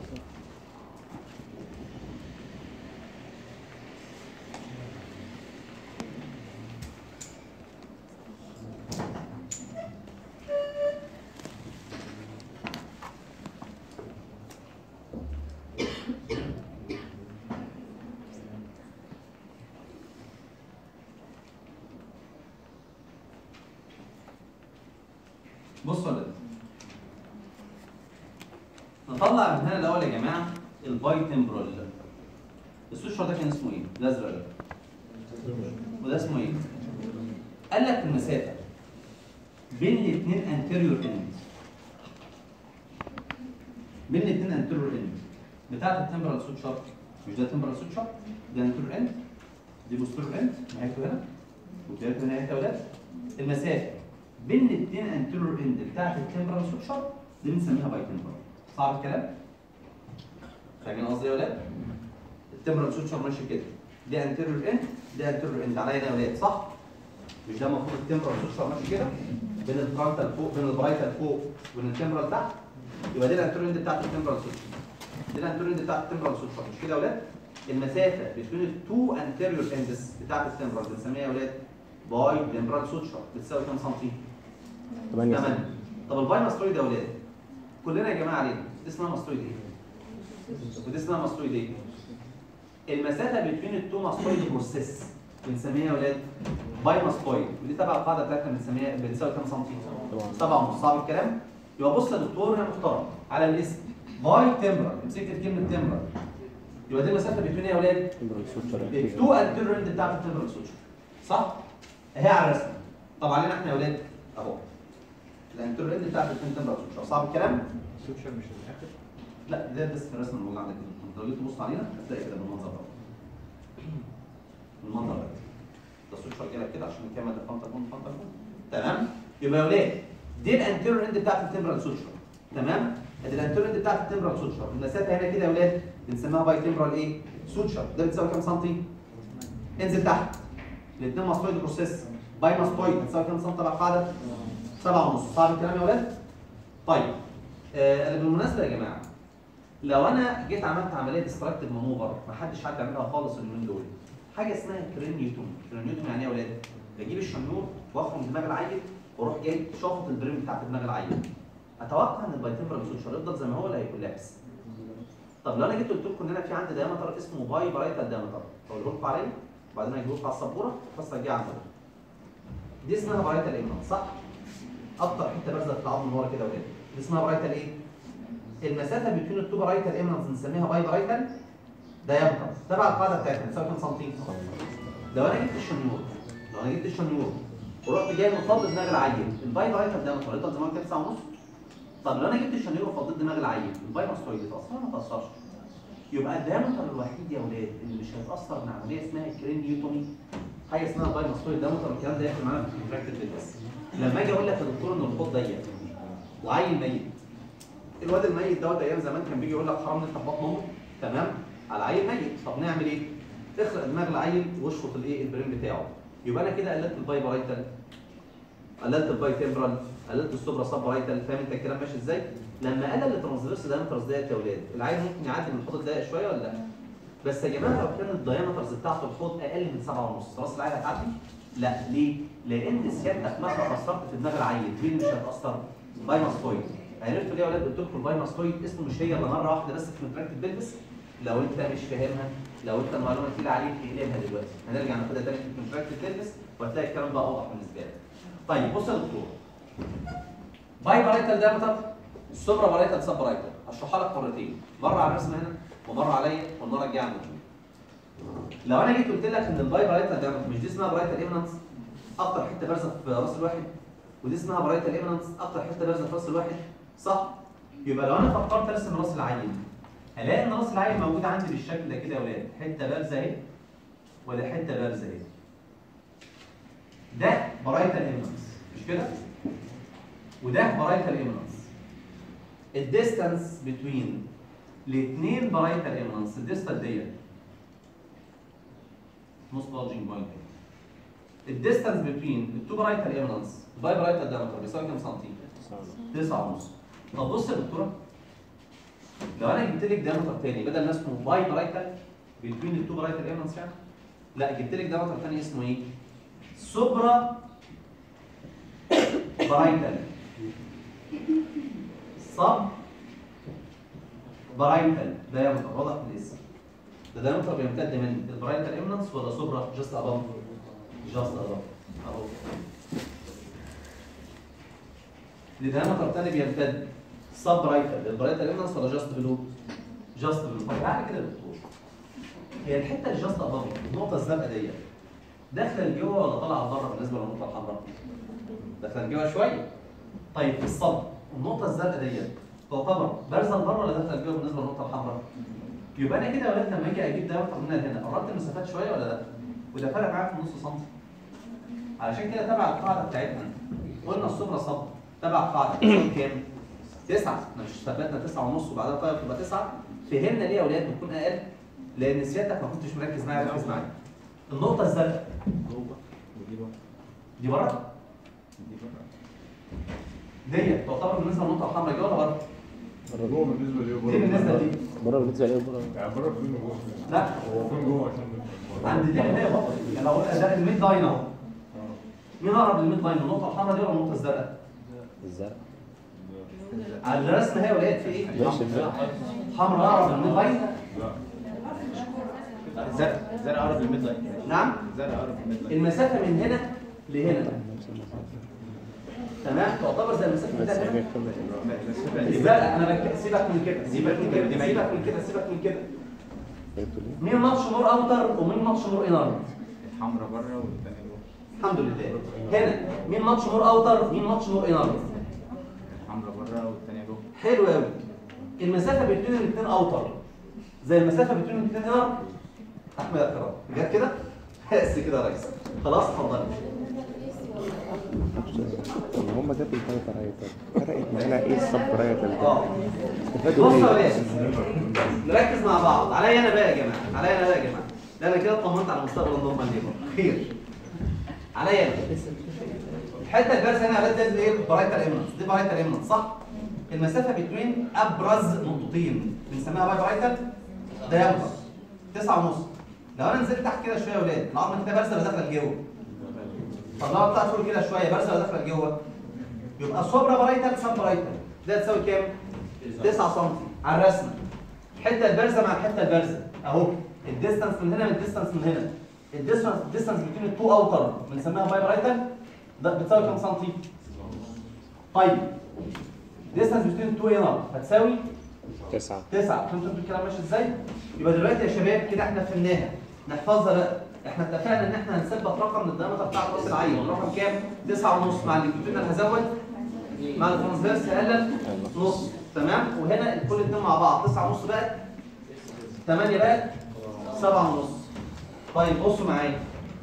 بصوا يا ولاد نطلع من هنا الاول يا جماعه الباي تمبرال السوشيال ده كان اسمه ايه؟ الازرق ده وده اسمه ايه؟ قال لك المسافه بين الاثنين انتيريور اند بين الاثنين انتيريور اند بتاعت التمبرال سوتشر مش ده تمبرال سوتشر ده انتيريور اند دي بوستيريور اند نهايته هنا وبدايته هنا يا اولاد المسافه بين الاثنين انتيريور اند بتاعت التمبرال سوتشر دي بنسميها باي تمبرال صعب الكلام؟ فاهمين قصدي يا ولاد؟ التمبرال سوتشر ماشي كده دي انتيريور اند دي انتيريور اند عليا يا ولاد صح؟ مش ده المفروض التمبرال سوتشر ماشي كده بين الفرونتال فوق بين البرايتال فوق وبين التمبرال تحت يبقى دي الانتيريور اند بتاعت التمبرال سوتشر دي الانتيريور اند بتاعت التمبرال سوتشر مش كده يا اولاد المسافه بين التو انتيريور اندس بتاعت التمبرال بنسميها يا اولاد باي تمبرال سوتشر بتساوي كام سنتي 8 8 طب الباي ماستويد يا اولاد كلنا يا جماعه علينا دي اسمها ماستويد ايه ودي اسمها ماستويد ايه المسافه بين التو ماستويد بروسيس بنسميها يا اولاد باي ماستويد ودي تبع القاعده بتاعتنا بنسميها بتساوي كام سنتي طبعا سبعة ونص صعب الكلام يبقى بص يا دكتور يا محترم على الاسم باي تمبرال امسك لي كلمه تمبرال يبقى دي المسافه بين ايه يا اولاد تمبرال سوتشر التو انتيريور اند بتاعت التمبرال سوتشر صح اهي على الرسم طب علينا احنا يا اولاد اهو الانتيريور اند بتاعت التمبرال سوتشر صعب الكلام السوتشر مش الاخر لا ده بس في الرسم الموجود عندك انت لو جيت تبص علينا هتلاقي كده بالمنظر ده بالمنظر ده ده السوتشر جاي لك كده عشان نكمل الفانتا كون فانتا كون تمام يبقى يا ولاد دي الانتيريور اند بتاعت التمبرال سوتشر تمام ادي الانتيريور اند بتاعت التمبرال سوتشر المسافه هنا كده يا ولاد بنسميها باي تمبرال ايه سوتشر ده بتساوي كام سنتي انزل تحت الاثنين ماستويد بروسيس باي ماستويد بتساوي كام سنتي تبع القاعده سبعة ونص صعب الكلام يا ولاد طيب آه انا بالمناسبه يا جماعه لو انا جيت عملت عمليه ديستراكتيف مانوفر ما حدش حد يعملها خالص اليومين دول حاجه اسمها كرينيوتوم كرينيوتوم يعني ايه يا ولاد بجيب الشنيور واخرج دماغ العيل واروح جاي شافط البريم بتاعت دماغ العيل اتوقع ان البايتمبرال سوتشر يفضل زي ما هو ولا هيكون لابس طب لو انا جيت قلت لكم ان انا في عندي دايمتر اسمه باي برايتال دايمتر اقول لكم عليه وبعدين اجيبه لكم على السبوره بس ارجع عندكم دي اسمها برايتال ايمنت صح اكتر حته بارزه في العظم من ورا كده وكده دي اسمها برايتال ايه المسافه بين التو برايتال ايمنتس بنسميها باي برايتال دايمتر تبع القاعده بتاعتنا بتساوي كام سنتي لو انا جبت الشنيور لو انا جبت الشنيور ورحت جاي مفضل دماغ العيل الباي برايتال دايمتر يفضل زي ما هو كده 9 ونص طب لو انا جبت الشنيور وفضيت دماغ العيل الباي ماستويد يتاثر ولا ما تاثرش يبقى الدايمتر الوحيد يا ولاد اللي مش هيتاثر من عمليه اسمها كرينيوتومي حاجه اسمها باي ماستويد دايمتر الكلام ده ياخد معانا في الكونتراكتد بس لما اجي اقول لك يا دكتور ان الحوض ضيق وعيل ميت الواد الميت دوت ايام زمان كان بيجي يقول لك حرام نفتح بطن امه تمام على عيل ميت طب نعمل ايه؟ اخرق دماغ العيل واشفط الايه البرين بتاعه يبقى انا كده قللت الباي برايتال قللت الباي تمبرال قللت السوبرا سب برايتال فاهم انت الكلام ماشي ازاي؟ لما قلل الترانسفيرس دايمترز ديت يا اولاد العيل ممكن يعدي من الحوض الضيق شويه ولا لا؟ بس يا جماعه لو كان الدايمترز بتاعته الحوض اقل من 7 ونص راس العيل هتعدي؟ لا ليه؟ لان سيادتك مهما كسرت في دماغ العيل مين مش هيتاثر؟ باي ماستويد عرفتوا ليه يا ولاد قلت لكم الباي ماستويد اسمه مش هي الا مره واحده بس في كونتراكتد بيلبس لو انت مش فاهمها لو انت المعلومه تقيله عليك اقلبها دلوقتي هنرجع ناخدها تاني في كونتراكتد بيلبس وهتلاقي الكلام بقى اوضح بالنسبه لك طيب بص يا دكتور باي بارايتال دايمتر سوبرا بارايتال سب بارايتال هشرحها لك مرتين مره على الرسم هنا ومره عليا والمره الجايه عندك لو انا جيت قلت لك ان الباي بارايتال دايمتر مش دي اسمها بارايتال ايمنانس اكتر حته بارزه في راس الواحد ودي اسمها برايتال ايمنانس اكتر حته بارزه في راس الواحد صح يبقى لو انا فكرت ارسم راس العيل هلاقي ان راس العيل موجود عندي بالشكل ده كده يا ولاد حته بارزه اهي وده حته بارزه اهي ده برايتال ايمنانس مش كده وده برايتال ايمنانس الديستانس بين الاثنين برايتال ايمنانس الديستانس ديت نص بولجنج بوينت الديستانس بين التو برايتال ايمنانس باي برايتال دايمتر بيساوي كام سنتي؟ 9 ونص طب بص يا دكتوره لو انا جبت لك دايمتر تاني بدل ما اسمه باي برايتال بين التو برايتال ايمنانس يعني لا جبت لك دايمتر تاني اسمه ايه؟ سوبرا برايتال صب برايتال دايمتر واضح في الاسم ده دايمتر بيمتد من البرايتال ايمنانس ولا سوبرا جاست اباف جاست اباف اهو لدايمتر تاني بيمتد سب رايتال البرايتال ايمنانس ولا جاست بلو جاست بلو طب تعالى كده يا دكتور هي الحته اللي جاست اباف النقطه الزرقاء ديت داخله لجوه ولا طالعه بره بالنسبه للنقطه الحمراء داخله لجوه شويه طيب في الصب النقطه الزرقاء ديت تعتبر بارزه لبره ولا داخله لجوه بالنسبه للنقطه الحمراء يبقى انا كده يا ولاد لما اجي اجيب دايمتر من هنا لهنا قربت المسافات شويه ولا لا وده فرق معايا في نص سنتي علشان كده تبع القاعده بتاعتنا قلنا السوبرا صب تبع القاعده بتساوي كام؟ 9 احنا مش ثبتنا 9 ونص وبعدها طيب تبقى 9 فهمنا ليه يا اولاد بتكون اقل؟ لان سيادتك ما كنتش مركز معايا ركز معايا النقطه الزرقاء جوه ودي بره دي بره دي بره ديت تعتبر بالنسبه للنقطه الحمراء جوه ولا بره؟ جوه بالنسبه ليه بره دي بالنسبه لي بره بالنسبه ليه بره يعني بره فين جوه لا هو فين جوه عشان عند دي اللي هي بطل يعني لو قلنا ده الميد لاين اهو مين اقرب للميد لاين النقطه الحمراء دي ولا النقطه الزرقاء؟ الزرق على الرسم هي ولاد في ايه؟ ماشي الزرق حمراء اقرب للميد لاين الزرق الزرق اقرب للميد لاين نعم الزرق اقرب للميد لاين المسافه من هنا لهنا تمام تعتبر زي المسافه بس بتاعت هي هنا كده الزرقاء انا بك... سيبك من كده سيبك من كده سيبك من كده سيبك من كده فهمتوا ليه؟ مين ماتش مور اوتر ومين ماتش مور انر الحمراء بره والثانيه جوه الحمد لله هنا مين ماتش مور اوتر مين ماتش مور انر الحمراء بره والثانيه جوه حلو قوي المسافه بين الاثنين اوتر زي المسافه بين الاثنين انر احمد يا كرام جت كده بس كده يا ريس خلاص اتفضل طب هم جابوا الفايت رايتر فرقت معانا ايه السب رايتر ده؟ اه استفادوا بص يا ايه؟ باشا نركز مع بعض عليا انا بقى يا جماعه عليا انا بقى يا جماعه ده انا كده اطمنت على مستقبل النورمال ليبر خير عليا انا الحته البارزه هنا يا ولاد دي ايه برايتر ايمنس دي برايتر ايمنس صح المسافه بين ابرز نقطتين بنسميها باي برايتر دايمتر تسعة ونص لو انا نزلت تحت كده شويه يا ولاد العظمه كده بارزه ولا داخله لجوه طب لو أنا طلعت فوق كده شويه بارزه ولا داخله لجوه يبقى سوبرا برايتر سب برايتر ده تساوي كام 9 سم على الرسمه الحته البارزه مع الحته البارزه اهو الديستانس من هنا من الديستانس من هنا الديستانس الديستانس بين التو اوتر بنسميها باي برايتر ده بتساوي كام سنتي طيب ديستانس بين التو انر هتساوي تسعة 9 فهمتوا انتوا الكلام ماشي ازاي يبقى دلوقتي يا شباب كده احنا فهمناها نحفظها بقى احنا اتفقنا ان احنا هنثبت رقم للدايمتر بتاع راس العين الرقم كام 9 ونص مع الليكوتينال هزود مع الترانسفيرس هقلل نص تمام وهنا الكل اتنين مع بعض 9 ونص بقت 8 بقت 7 ونص طيب بصوا معايا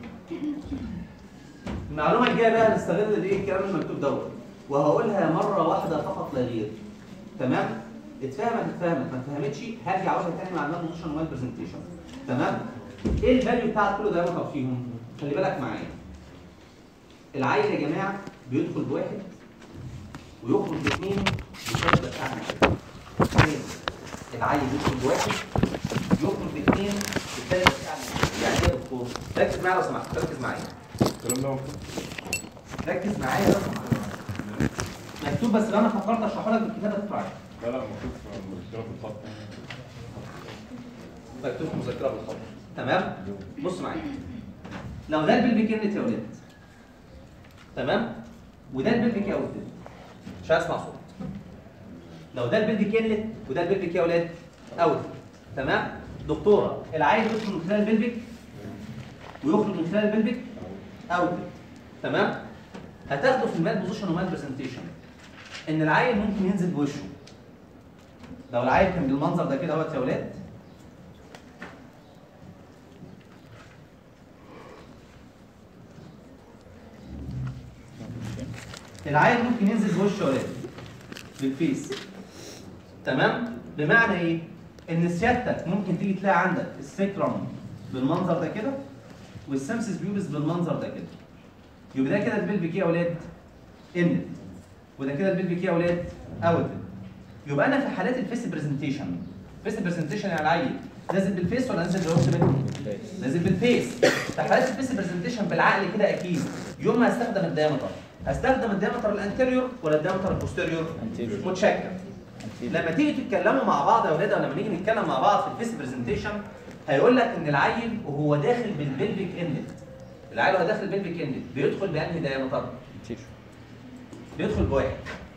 المعلومه الجايه بقى هنستغل الايه الكلام المكتوب دوت وهقولها مره واحده فقط لا غير تمام اتفهمت اتفهمت ما اتفهمتش هرجع اقولها تاني مع المال بوزيشن ومال برزنتيشن تمام ايه الفاليو بتاعت كل دايمتر فيهم خلي بالك معايا العيل يا جماعه بيدخل بواحد ويخرج باثنين بثلاث بتاعنا تاني العيل يدخل بواحد يخرج باثنين بثلاث بتاعنا يعني ايه يا دكتور ركز معايا لو سمحت ركز معايا الكلام ده مكتوب ركز معايا لو سمحت مكتوب بس لو انا فكرت اشرحه لك بالكتابه تفرق لا لا مكتوب في المذكره في الخط مكتوب في مذكره بالخط تمام بص معايا لو ده البلبي كانت يا ولاد تمام وده البلبي يا ولاد مش هسمع صوت لو ده البلبي كانت وده البلبي يا ولاد اوت تمام دكتوره العيل يدخل من خلال البلبك ويخرج من خلال البلبك اوت تمام هتاخده في المال بوزيشن ومال برزنتيشن ان العيل ممكن ينزل بوشه لو العيل كان بالمنظر ده كده اهوت يا ولاد العيل ممكن ينزل بوش يا ولاد بالفيس تمام بمعنى ايه ان سيادتك ممكن تيجي تلاقي عندك السبيكترم بالمنظر ده كده والسمسس بيوبس بالمنظر ده كده يبقى ده كده البلفيك يا ولاد اند وده كده البلفيك يا ولاد اوت يبقى انا في حالات الفيس برزنتيشن فيس برزنتيشن يا العيل نازل بالفيس ولا نازل بالوش نازل بالفيس في حالات الفيس برزنتيشن بالعقل كده اكيد يوم ما هستخدم الدايمتر هستخدم الدايمتر الانتيريور ولا الدايمتر البوستيريور متشكر لما تيجي تتكلموا مع بعض يا اولاد او لما نيجي نتكلم مع بعض في الفيس برزنتيشن هيقول لك ان العيل وهو داخل بالبلفيك اندد العيل وهو داخل بالبلفيك اندد بيدخل بانهي دايمتر بيدخل بواحد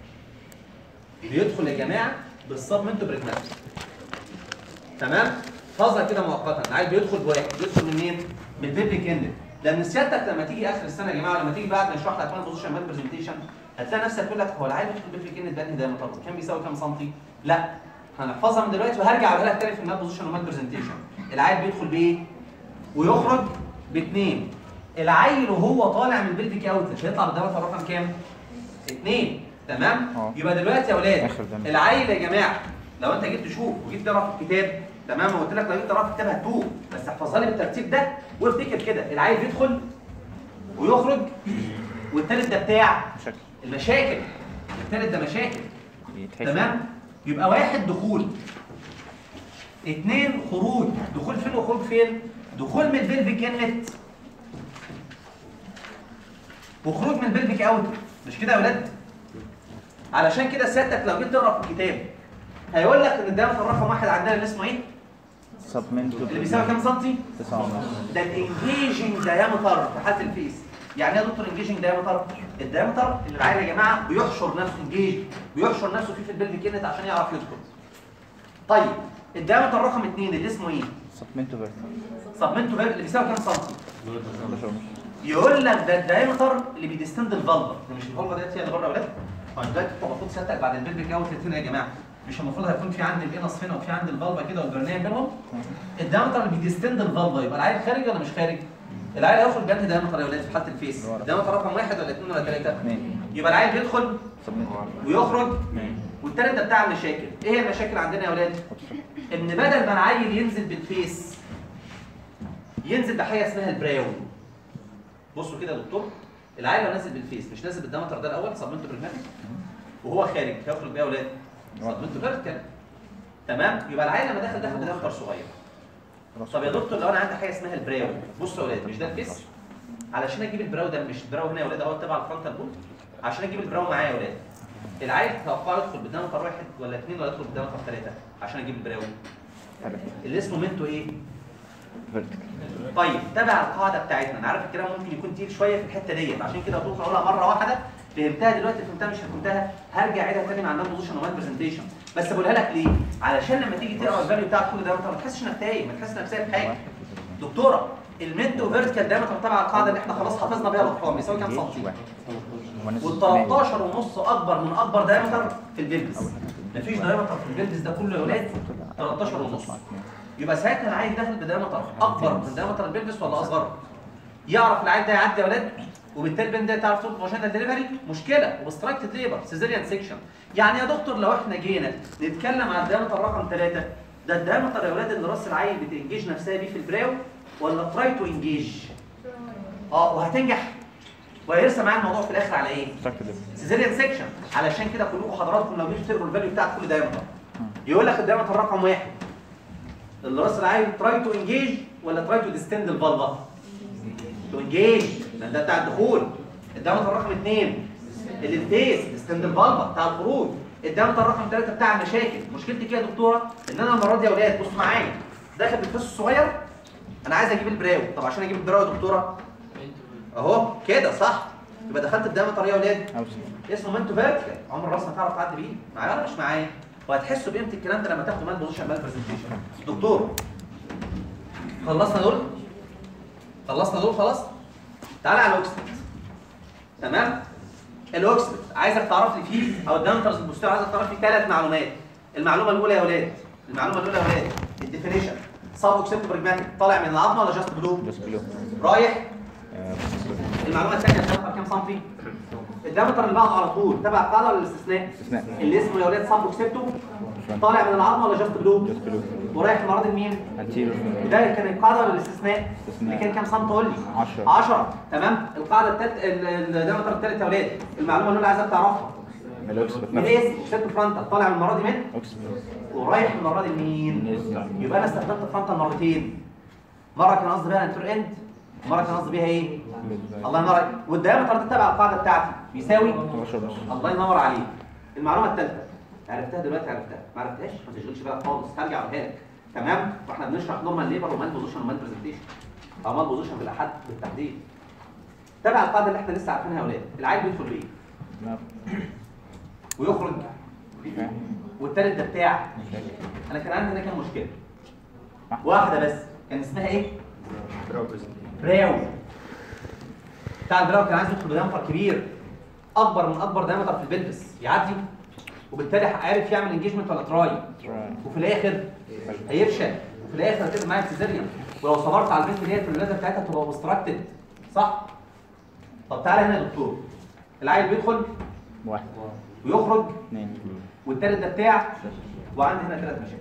بيدخل يا جماعه بالسبمنتو بريجماتيك تمام فاظها كده مؤقتا العيل بيدخل بواحد بيدخل منين من البيبليك اندد لان سيادتك لما تيجي اخر السنه يا جماعه لما تيجي بعد ما يشرح لك مان بوزيشن مان برزنتيشن هتلاقي نفسك يقول لك هو العيل بيدخل بيبليك اندد بانهي دايمتر كام بيساوي كام سنتي لا هنحفظها من دلوقتي وهرجع اقولها لك تاني في المان بوزيشن ومان برزنتيشن العيل بيدخل بايه ويخرج باثنين العيل وهو طالع من البلفيك اوتلت هيطلع بالدايمتر رقم كام؟ اثنين تمام؟ اه. يبقى دلوقتي يا اولاد آخر دايمتر. العيل يا جماعه لو انت جيت تشوف وجيت تقرا في الكتاب تمام وقلت لك لو جيت تقرا في الكتاب هتوه بس احفظها لي بالترتيب ده وافتكر كده العيل بيدخل ويخرج والتالت ده بتاع مشاكل المشاكل التالت ده مشاكل يتحفظ. تمام يبقى واحد دخول اثنين خروج دخول فين وخروج فين دخول من البلفيك انلت وخروج من البلفيك اوت مش كده يا ولاد علشان كده سيادتك لو جيت تقرا في الكتاب هيقول لك ان الدايمتر رقم واحد عندنا اللي اسمه ايه سبمنتو اللي بيساوي كام سنتي تسعة ونص ده الانجيجنج دايمتر في حاله الفيس يعني ايه يا دكتور انجيجنج دايمتر الدايمتر اللي العيل يا جماعه بيحشر نفسه انجيج بيحشر نفسه فيه في البلفيك انلت عشان يعرف يدخل طيب الدايمتر رقم اثنين اللي اسمه ايه سبمنتو فيرتيكال سبمنتو باب اللي بيساوي كام سنتي 11 ونص يقول لك ده الدايمتر اللي بيديستند الفالفا ده مش الفالفا ديت هي اللي بره يا ولاد هو دلوقتي انت المفروض سيادتك بعد البلفيك اوت هنا يا جماعه مش المفروض هيكون في عند الانس هنا وفي عند الفالفا كده والبرنيه بينهم الدايمتر اللي بيديستند الفالفا يبقى العيل خارج ولا مش خارج؟ العيل هياخد بنت دايمتر يا ولاد في حاله الفيس ورا. دايمتر رقم واحد ولا اثنين ولا ثلاثه؟ اثنين يبقى العيل بيدخل سبمنتو ويخرج والتالت ده بتاع المشاكل ايه هي المشاكل عندنا يا ولاد؟ ان بدل ما العيل ينزل بالفيس ينزل بحاجه اسمها البراون بصوا كده يا دكتور العيل لو نازل بالفيس مش نازل بالدمتر ده الاول صممته برجماتيك وهو خارج هيخرج بيه يا ولاد صممته فيرتيكال تمام يبقى العيل لما دخل دخل بدمتر صغير طب يا دكتور لو انا عندي حاجه اسمها البراو بصوا يا ولاد مش ده الفيس علشان اجيب البراو ده مش البراو هنا يا ولاد اهو تبع الفرونتال بول عشان اجيب البراو معايا يا ولاد العيل توقع يدخل بدمتر واحد ولا اثنين ولا يدخل بدمتر ثلاثه عشان اجيب البراو اللي اسمه منتو ايه فيرتيكال طيب تبع القاعده بتاعتنا انا عارف الكلام ممكن يكون تقيل شويه في الحته ديت عشان كده قلت اقولها مره واحده فهمتها دلوقتي فهمتها مش فهمتها هرجع اعيدها تاني مع النون بوزيشن ومان برزنتيشن بس بقولها لك ليه؟ علشان لما تيجي تقرا الفاليو بتاع كل ده انت ما تحسش انك تايه ما تحسش انك سايب حاجه دكتوره المنتو فيرتيكال دايمتر تبع القاعده اللي احنا خلاص حفظنا بيها الارقام يساوي كام سنتي؟ وال 13 ونص اكبر من اكبر دايمتر في البلبس مفيش دايمتر في البلبس ده كله يا ولاد 13 ونص يبقى ساعتها العيل داخل بدايمتر اكبر من دايمتر البلبس ولا اصغر يعرف العيل ده يعدي يا ولاد وبالتالي البنت ده تعرف تطلب فاجينال ديليفري مشكله وبستراكتد ليبر سيزيريان سيكشن يعني يا دكتور لو احنا جينا نتكلم عن الدايمتر رقم ثلاثة ده الدايمتر يا ولاد اللي راس العيل بتنجيج نفسها بيه في البراو ولا تراي تو انجيج اه وهتنجح وهيرسم معايا الموضوع في الاخر على ايه؟ سيزيريان سيكشن علشان كده كلكم حضراتكم لو جيتوا تقروا الفاليو بتاعت كل دايمتر يقول لك الدايمتر رقم واحد اللي راس العين تراي تو انجيج ولا تراي تو ديستند الفالفا؟ تو انجيج لان ده بتاع الدخول الدايمتر رقم اثنين اللي الفيس ديستند الفالفا بتاع الخروج الدايمتر رقم ثلاثه بتاع المشاكل مشكلتي كده يا دكتوره ان انا المره دي يا اولاد بصوا معايا داخل بالفيس الصغير انا عايز اجيب البراو طب عشان اجيب البراو يا دكتوره اهو كده صح يبقى دخلت الدايمتر يا اولاد اسمه منتو فيرتيكال عمر راس ما تعرف تعدي بيه معايا ولا مش معايا وهتحسوا بقيمه الكلام ده لما تاخدوا مان بوزيشن مان برزنتيشن دكتور خلصنا دول خلصنا دول خلاص تعالى على الاوكسيد تمام الاوكسيد عايزك تعرف لي فيه او الدانترز المستوى عايزك تعرف لي ثلاث معلومات المعلومه الاولى يا اولاد المعلومه الاولى يا اولاد الديفينيشن سب اوكسيد برجماتيك طالع من العظمه ولا جاست بلو جاست بلو رايح المعلومه الثانيه الدايمتر كام سنتي الدايمتر اللي بعده على طول تبع القاعده ولا الاستثناء استثناء اللي اسمه يا اولاد سب اوكسيبتو طالع من العظمه ولا جاست بلو جاست بلو ورايح المره دي لمين انتيريور ده كان القاعده ولا الاستثناء استثناء. اللي كان كام سم تقول لي 10 10 تمام القاعده الثالثه الدايمتر الثالث يا اولاد المعلومه اللي انا عايزك تعرفها الاوكسبت من ايه اوكسيبتو فرونتال طالع من المره دي من اوكسبت ورايح المره دي لمين يبقى انا استخدمت فرونتال مرتين مره كان قصدي بيها انتر اند مره كان قصدي بيها ايه الله ينور عليك والدايمتر ده تبع القاعده بتاعتي بيساوي 12 ونص الله ينور عليك المعلومه الثالثه عرفتها دلوقتي عرفتها ما عرفتهاش ما تشغلش بالك خالص هرجع اقولها لك تمام واحنا بنشرح نورمال ليبر ومال بوزيشن ومال برزنتيشن او مال بوزيشن بالاحد بالتحديد تبع القاعده اللي احنا لسه عارفينها يا اولاد العيل بيدخل بيه ويخرج والتالت ده بتاع انا كان عندي هنا كام مشكله واحده بس كان اسمها ايه براو بتاع البراو كان عايز يدخل بدايمتر كبير اكبر من اكبر دايمتر في البلبس يعدي وبالتالي عارف يعمل انجيجمنت ولا تراي وفي الاخر هيفشل وفي الاخر هتبقى معايا سيزيريان ولو صبرت على البنت ديت الولاده بتاعتها تبقى اوبستراكتد صح؟ طب تعالى هنا يا دكتور العيل بيدخل واحد ويخرج اثنين والتالت ده بتاع وعندي هنا ثلاث مشاكل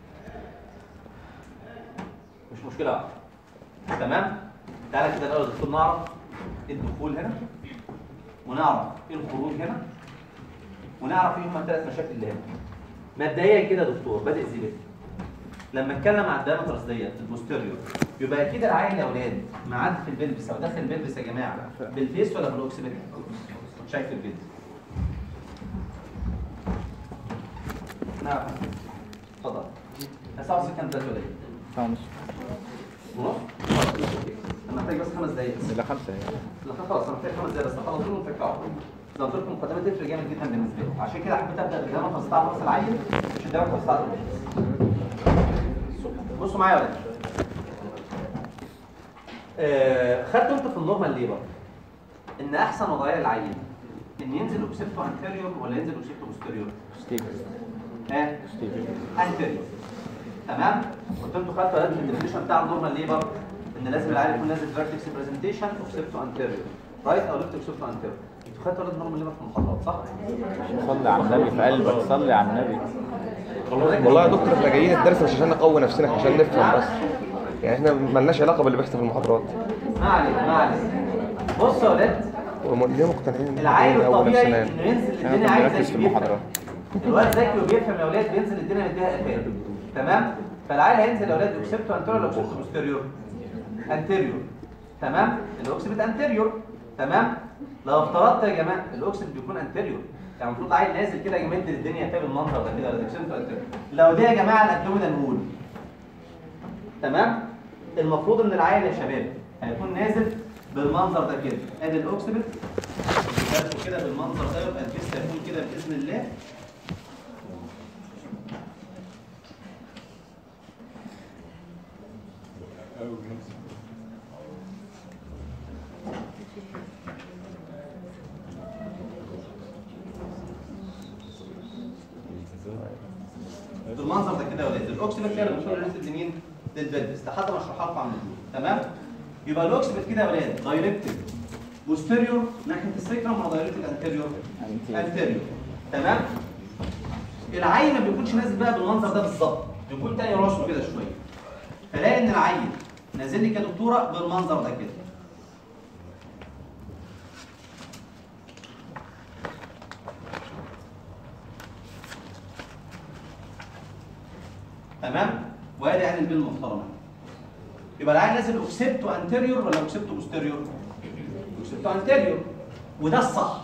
مش مشكله واحده تمام تعالى كده الاول يا دكتور نعرف ايه الدخول هنا ونعرف ايه الخروج هنا ونعرف ايه هما الثلاث مشاكل اللي هنا مبدئيا كده يا دكتور بادئ زيبت لما اتكلم على الدايمترز ديت البوستيريور يبقى اكيد العين يا اولاد معدي في البلبس او داخل البلبس يا جماعه بالفيس ولا بالاوكسبت؟ شايف الفيديو نعم اتفضل الساعه ونص كام دلوقتي ولا ايه؟ ساعة ونص ونص؟ انا محتاج بس خمس دقايق إلا خمسة يعني لا خلاص انا محتاج خمس دقايق بس اخلص لهم فكره زي ما قلت لكم المقدمه تفرق جامد جدا بالنسبه لي عشان كده حبيت ابدا بالدايمترز بتاع راس العين مش الدايمترز بتاع البلبس بصوا معايا يا ولاد آه، خدتوا انتوا في النورمال ليبر ان احسن وضعيه للعين ان ينزل اوكسيبتو انتيريور ولا ينزل اوكسيبتو بوستيريور؟ ستيف ها ستيف انتيريور تمام كنت انتوا خدتوا في الديفينيشن بتاع النورمال ليبر ان لازم العين يكون نازل فيرتكس برزنتيشن اوكسيبتو انتيريور رايت او ليفت اوكسيبتو انتيريور انتوا خدتوا ولاد النورمال ليبر في المحاضرات صح؟ صلي على النبي في قلبك صلي على النبي والله يا دكتور احنا جايين الدرس مش عشان نقوي نفسنا عشان نفهم بس يعني احنا مالناش علاقه باللي بيحصل في المحاضرات ما علينا ما علينا بصوا يا ولاد وم- ليه مقتنعين إن العين إحنا أول الطبيعي نفسنا انه ينزل احنا الدنيا كنا عايز بنركز في زي المحاضرات الواد ذكي وبيفهم يا اولاد بينزل الدنيا مديها قفاه تمام فالعيل هينزل يا اولاد اوكسبتو انتيريور ولا اوكسبتو بوستيريور انتيريور تمام الاوكسبت انتيريور تمام لو افترضت يا جماعه الاوكسبت بيكون انتيريور يعني المفروض عيل نازل كده يمد الدنيا فيها بالمنظر ده كده ولا اوكسبتو انتيريور لو دي يا جماعه الابدومينال وول تمام المفروض ان العيل يا شباب هيكون نازل بالمنظر ده كده ادي الاوكسبت نازل كده بالمنظر ده يبقى الجسم هيكون كده باذن الله قوي بنفسي بالمنظر ده كده يا ولاد الاوكسبت كده المفروض ريليتد لمين؟ للبلبس لحد ما اشرحها لكم عن الدول تمام؟ يبقى الاوكسبت كده يا ولاد دايركتد بوستيريور ناحيه السكرم ولا دايركتد انتيريور؟ انتيريور تمام؟ العين ما بيكونش نازل بقى بالمنظر ده بالظبط بيكون تاني راسه كده شويه فلاقي ان العين نازل لي كدكتوره بالمنظر ده كده تمام وادي عين البين المحترمه يبقى العين نازل اوكسبتو انتيريور ولا اوكسبتو بوستيريور اوكسبتو انتيريور وده الصح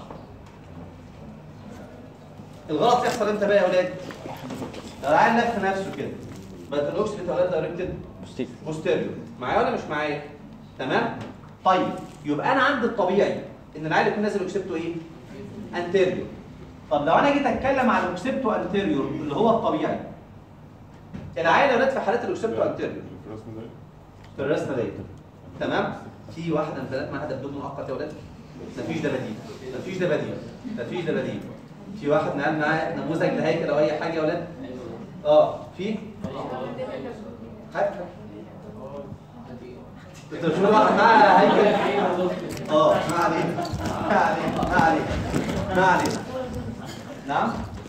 الغلط يحصل امتى بقى يا اولاد لو العين لف نفسه كده بقت الاوكسبت يا اولاد دايركتد ستيف بوستيريور معايا ولا مش معايا تمام طيب يبقى انا عندي الطبيعي ان العيل يكون نازل اوكسبتو ايه انتيريور طب لو انا جيت اتكلم على الاوكسبتو انتيريور اللي هو الطبيعي العيل يا ولاد في حالات الاوكسبتو انتيريور في الرسم ده في الرسمه ديت تمام في واحده من ثلاث معاها دبدوب مؤقت يا ولاد مفيش ده بديل مفيش ده بديل مفيش ده بديل في واحد معاه معاه نموذج لهيكل او اي حاجه يا ولاد اه في هات انت مش واحد معاه هيكل اه ما علينا ما علينا ما علينا ما علينا نعم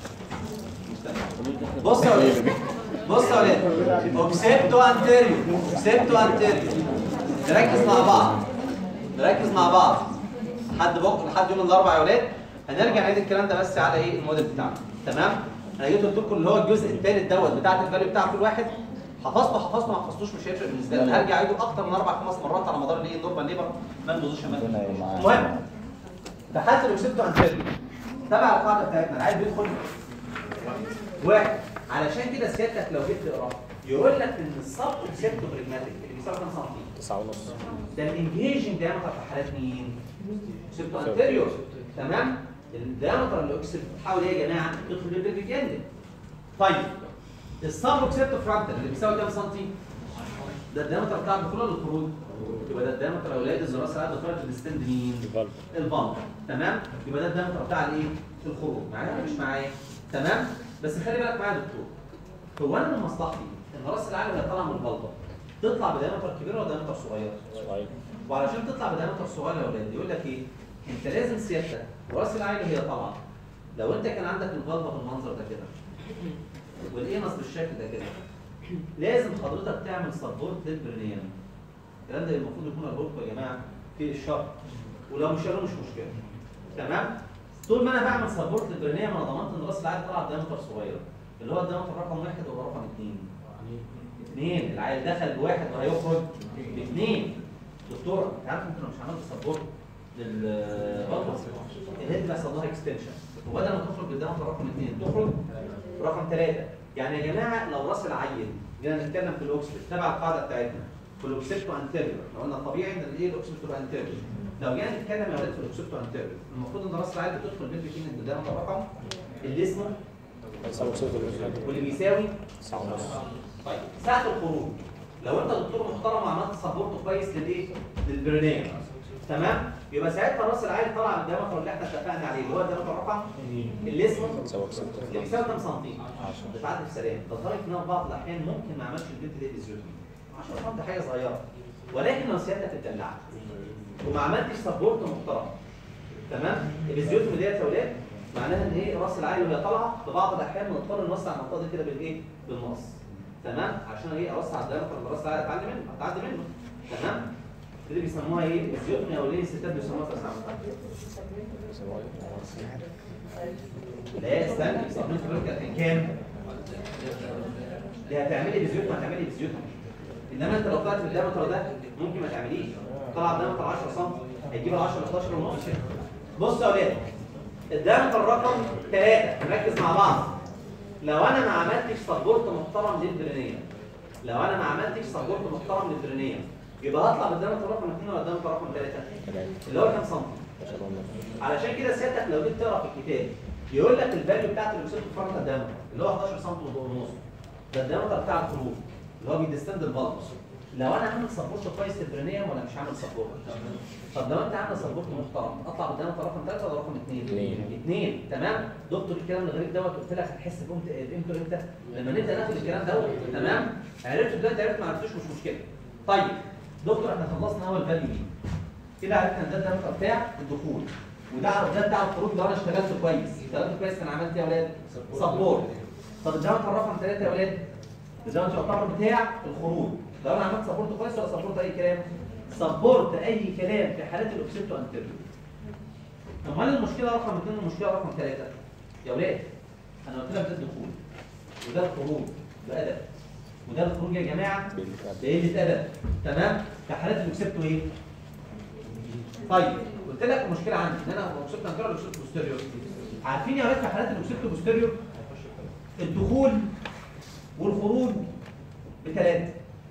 بص يا ولاد بص يا ولاد اوكسيبتو انتيريو اوكسيبتو انتيريو نركز مع بعض نركز مع بعض لحد بكره لحد يوم الاربعاء يا ولاد هنرجع نعيد الكلام ده بس على ايه الموديل بتاعنا تمام انا جيت قلت لكم اللي هو الجزء الثالث دوت بتاعت الفاليو بتاع كل واحد حفظته حفظته ما حفظتوش مش هيفرق بالنسبه لي هرجع اعيده اكتر من اربع خمس مرات على مدار الايه النورمال ليبر مان بوزيشن مان ربنا يعين. المهم في حاله الاوكسيبتو انتيريو تبع القاعده بتاعتنا العيل بيدخل واحد علشان كده سيادتك لو جيت تقرا يقول لك ان السب اوكسيبتو بريجماتيك اللي بيساوي كام سنتي؟ تسعة ونص ده الانجيجنج دايمتر في حالات مين؟ اوكسيبتو انتيريور تمام؟ الدايمتر اللي اوكسيبتو بتحاول ايه يا جماعه؟ تدخل بالبيبي اند طيب السب اوكسيبتو فرونتال اللي بيساوي كام سنتي؟ ده الدايمتر بتاع الدخول ولا الخروج؟ يبقى ده الدايمتر يا اولاد الزرار ساعات بتخرج الستند مين؟ البلب تمام يبقى ده الدايمتر بتاع الايه الخروج معايا ولا مش معايا تمام بس خلي بالك معايا يا دكتور هو انا من مصلحتي ان راس العين وهي طالعه من البلبه تطلع بدايمتر كبير ولا دايمتر صغير وعلشان تطلع بدايمتر صغير يا اولاد يقول لك ايه انت لازم سيادتك راس العين وهي طالعه لو انت كان عندك البلبه بالمنظر ده كده والانس بالشكل ده كده لازم حضرتك تعمل سبورت للبرنيان الكلام ده المفروض يكون ارجوكم يا جماعه في الشرح ولو مش قالوا مش مشكله تمام طول ما انا بعمل سبورت للبرنيه انا ضمنت ان راس العين طلع دايمتر صغير اللي هو الدايمتر رقم واحد ولا رقم اثنين؟ اثنين العيل دخل بواحد وهيخرج باثنين دكتور انت عارف انت لو مش عملت سبورت للبطل الهيد بيحصل لها اكستنشن وبدل ما تخرج بالدايمتر رقم اثنين تخرج رقم ثلاثه يعني يا جماعه لو راس العيل جينا نتكلم في الاوكسبت تبع القاعده بتاعتنا في الاوكسبتو انتيريور لو قلنا الطبيعي ان الايه الاوكسبتو انتيريور لو جينا نتكلم يا ولاد في الاوكسبتو انتيريور المفروض ان راس العيل بتدخل بالبيكين ان ده رقم اللي اسمه واللي بيساوي طيب ساعة الخروج لو انت دكتور محترم وعملت سبورت كويس للايه؟ للبرنامج تمام؟ يبقى ساعتها راس العيل طلع من الدمغه اللي احنا اتفقنا عليه اللي هو الدمغه الرقم اللي اسمه اللي بيساوي كام سنتي؟ بتعدي في سلام لدرجه ان أنا في بعض الاحيان ممكن ما اعملش البنت دي فيزيوتومي 10 سم حاجه صغيره ولكن لو سيادتك اتدلعت وما عملتش سبورت محترم تمام؟ الفيزيوتومي ديت يا ولاد معناها ان ايه راس العيل وهي طالعه في بعض الاحيان بنضطر نوسع المنطقه دي كده بالايه؟ بالمقص تمام عشان ايه اوسع الدايمتر اللي راس العيل هتعدي منه هتعدي منه تمام دي اللي بيسموها ايه الفيزيوتومي او ليه الستات بيسموها تسعة لا استنى صابون فلوكا كان كام؟ دي هتعملي فيزيوتومي هتعملي فيزيوتومي انما انت لو طلعت في الدايمتر ده ممكن ما تعمليش طلع الدايمتر 10 سم هيجيب ال 10 ل 11 ونص بص يا ولاد الدايمتر رقم 3 نركز مع بعض لو انا ما عملتش سبورت محترم للبرينيه لو انا ما عملتش سبورت محترم للبرينيه يبقى هطلع بالدايمتر رقم 2 ولا الدايمتر رقم 3 اللي هو كام سم علشان كده سيادتك لو جيت تقرا في الكتاب يقول لك الفاليو بتاعت الاكسيد فرونتال دايمتر اللي هو 11 سم ونص ده الدايمتر بتاع الخروج اللي هو بيدستند البلبس لو انا عامل سبورت كويس للبرينيه ولا مش عامل سبورت طب لو انت عامل سبورت محترم اطلع بالدايمتر رقم 3 ولا رقم 2 اتنين. 2 تمام دكتور الكلام الغريب دوت قلت لك هتحس بقيمته بقيمته امتى لما نبدا ناخد الكلام دوت تمام عرفت دلوقتي عرفت ما عرفتوش مش مشكله طيب دكتور احنا خلصنا اول فاليو دي كده عرفنا ان ده الدايمتر بتاع الدخول وده ده بتاع الخروج لو انا اشتغلت كويس اشتغلت كويس انا عملت ايه يا اولاد سبورت طب الدايمتر رقم 3 يا اولاد الدايمتر يعتبر بتاع الخروج لو انا عملت سبورت كويس ولا سبورت اي كلام سبورت اي كلام في حالات الاوكسيتو انتريور امال المشكله رقم 2 والمشكله رقم 3 يا ولاد انا قلت لك ده الدخول وده الخروج بادب وده الخروج يا جماعه بقله ادب تمام في حالات الاوكسيتو ايه طيب قلت لك المشكله عندي ان انا الاوكسيتو انتريور والاوكسيتو بوستيريور عارفين يا ولاد في حالات الاوكسيتو بوستيريور الدخول والخروج بثلاثه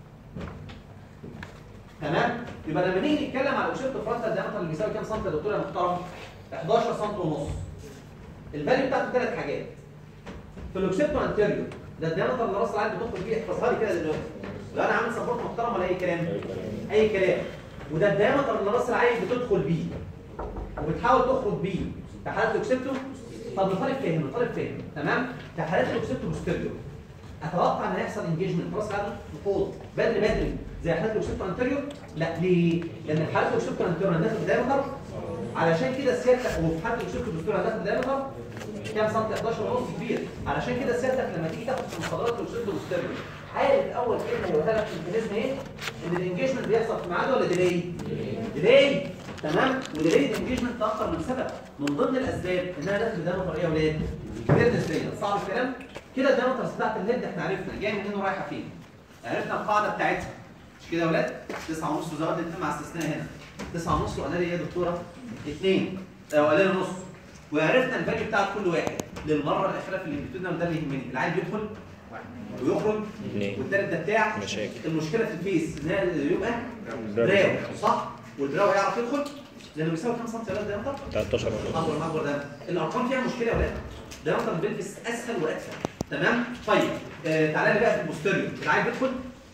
تمام يبقى لما نيجي نتكلم على الاوكسيتو فرونتال دايمتر اللي بيساوي كام سم يا دكتور يا محترم 11 سم ونص الفاليو بتاعته ثلاث حاجات في الاوكسيتو انتيريور ده الدايمتر اللي راس العين بتدخل فيه احفظها لي كده دلوقتي لو انا عامل سبورت محترم ولا اي كلام اي كلام وده الدايمتر اللي راس العين بتدخل بيه وبتحاول تخرج بيه في حالات الاوكسيتو طب الطالب فاهم الطالب فاهم تمام في حالات الاوكسيتو بوستيريور اتوقع ان هيحصل انجيجمنت راس العين تفوض بدري بدري زي حالات الاوكسيتو انتيريور لا ليه؟ لان في حالات الاوكسيتو انتيريور هندخل في دايمتر علشان كده سيادتك وفي حالة الاوكسيتو بوستيريور هندخل في دايمتر كام سم 11 ونص كبير علشان كده سيادتك لما تيجي تاخد في محاضرات الاوكسيتو بوستيريور عارف اول كلمه هيقولها لك في الميكانيزم ايه؟ ان الانجيجمنت بيحصل في ميعاد ولا ديلي؟ ديلي تمام؟ وديلي الانجيجمنت اكتر من سبب من ضمن الاسباب انها داخل دايمتر ايه يا ولاد؟ كبير نسبيا صعب الكلام؟ كده الدايمتر بتاعت الهيد احنا عرفنا جايه منين ورايحه فين؟ عرفنا القاعده بتاعتها مش كده يا ولاد؟ 9 ونص وزود الاثنين مع استثناء هنا 9 ونص وقال لي ايه يا دكتوره؟ 2 وقال لي نص وعرفنا الفاليو بتاعت كل واحد للمره الاخيره في الامتداد وده اللي يهمني العيل بيدخل ويخرج اثنين. والتالت ده بتاع مشاكل. المشكله في الفيس ان هي يبقى براو صح؟ والبراو يعرف يدخل لانه بيساوي كام سم يا ولاد دايمتر؟ 13 ونص اكبر ما اكبر ده الارقام فيها مشكله يا ولاد دايمتر البلفس اسهل واسهل تمام طيب آه تعالى لي بقى في البوستيريور العيل بيدخل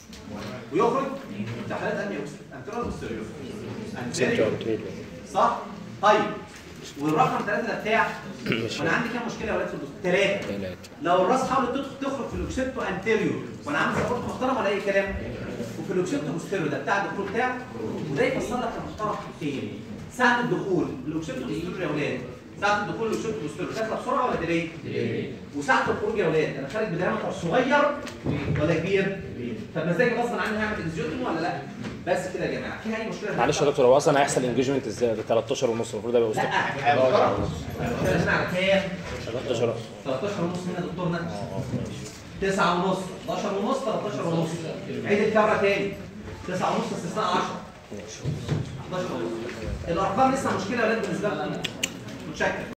ويخرج ده حالات انهي اوكسيد انترال بوستيريور anterior. صح طيب والرقم ثلاثة ده بتاع وانا عندي كام مشكله يا ولاد في البوستيريور ثلاثه ثلاثة لو الراس حاولت تدخل تخرج في الاوكسيتو انتيريور وانا عامل سبورت محترم ولا اي كلام وفي الاوكسيتو بوستيريور ده بتاع الدخول بتاعك وده يفسر لك يا محترم حاجتين ساعه الدخول الاوكسيتو بوستيريور يا ولاد ساعه الدخول الاوكسيتو بوستيريور داخله بسرعه ولا ديلي؟ وساعه الخروج يا ولاد انا خارج بدايمتر صغير ولا كبير؟ فمزاجي غصب عني هعمل اكزيوتومي ولا لا؟ بس كده يا جماعه في اي مشكله معلش يا دكتور هو اصلا هيحصل انجيجمنت ازاي ده 13 ونص المفروض ده يبقى لا وسط هنا على كام؟ 13 13 ونص مين يا دكتور نجم 9 ونص 11 ونص 13 ونص عيد الكاميرا تاني 9 ونص استثناء 10 11 ونص الارقام لسه مشكله يا ولاد بالنسبه لكم متشكر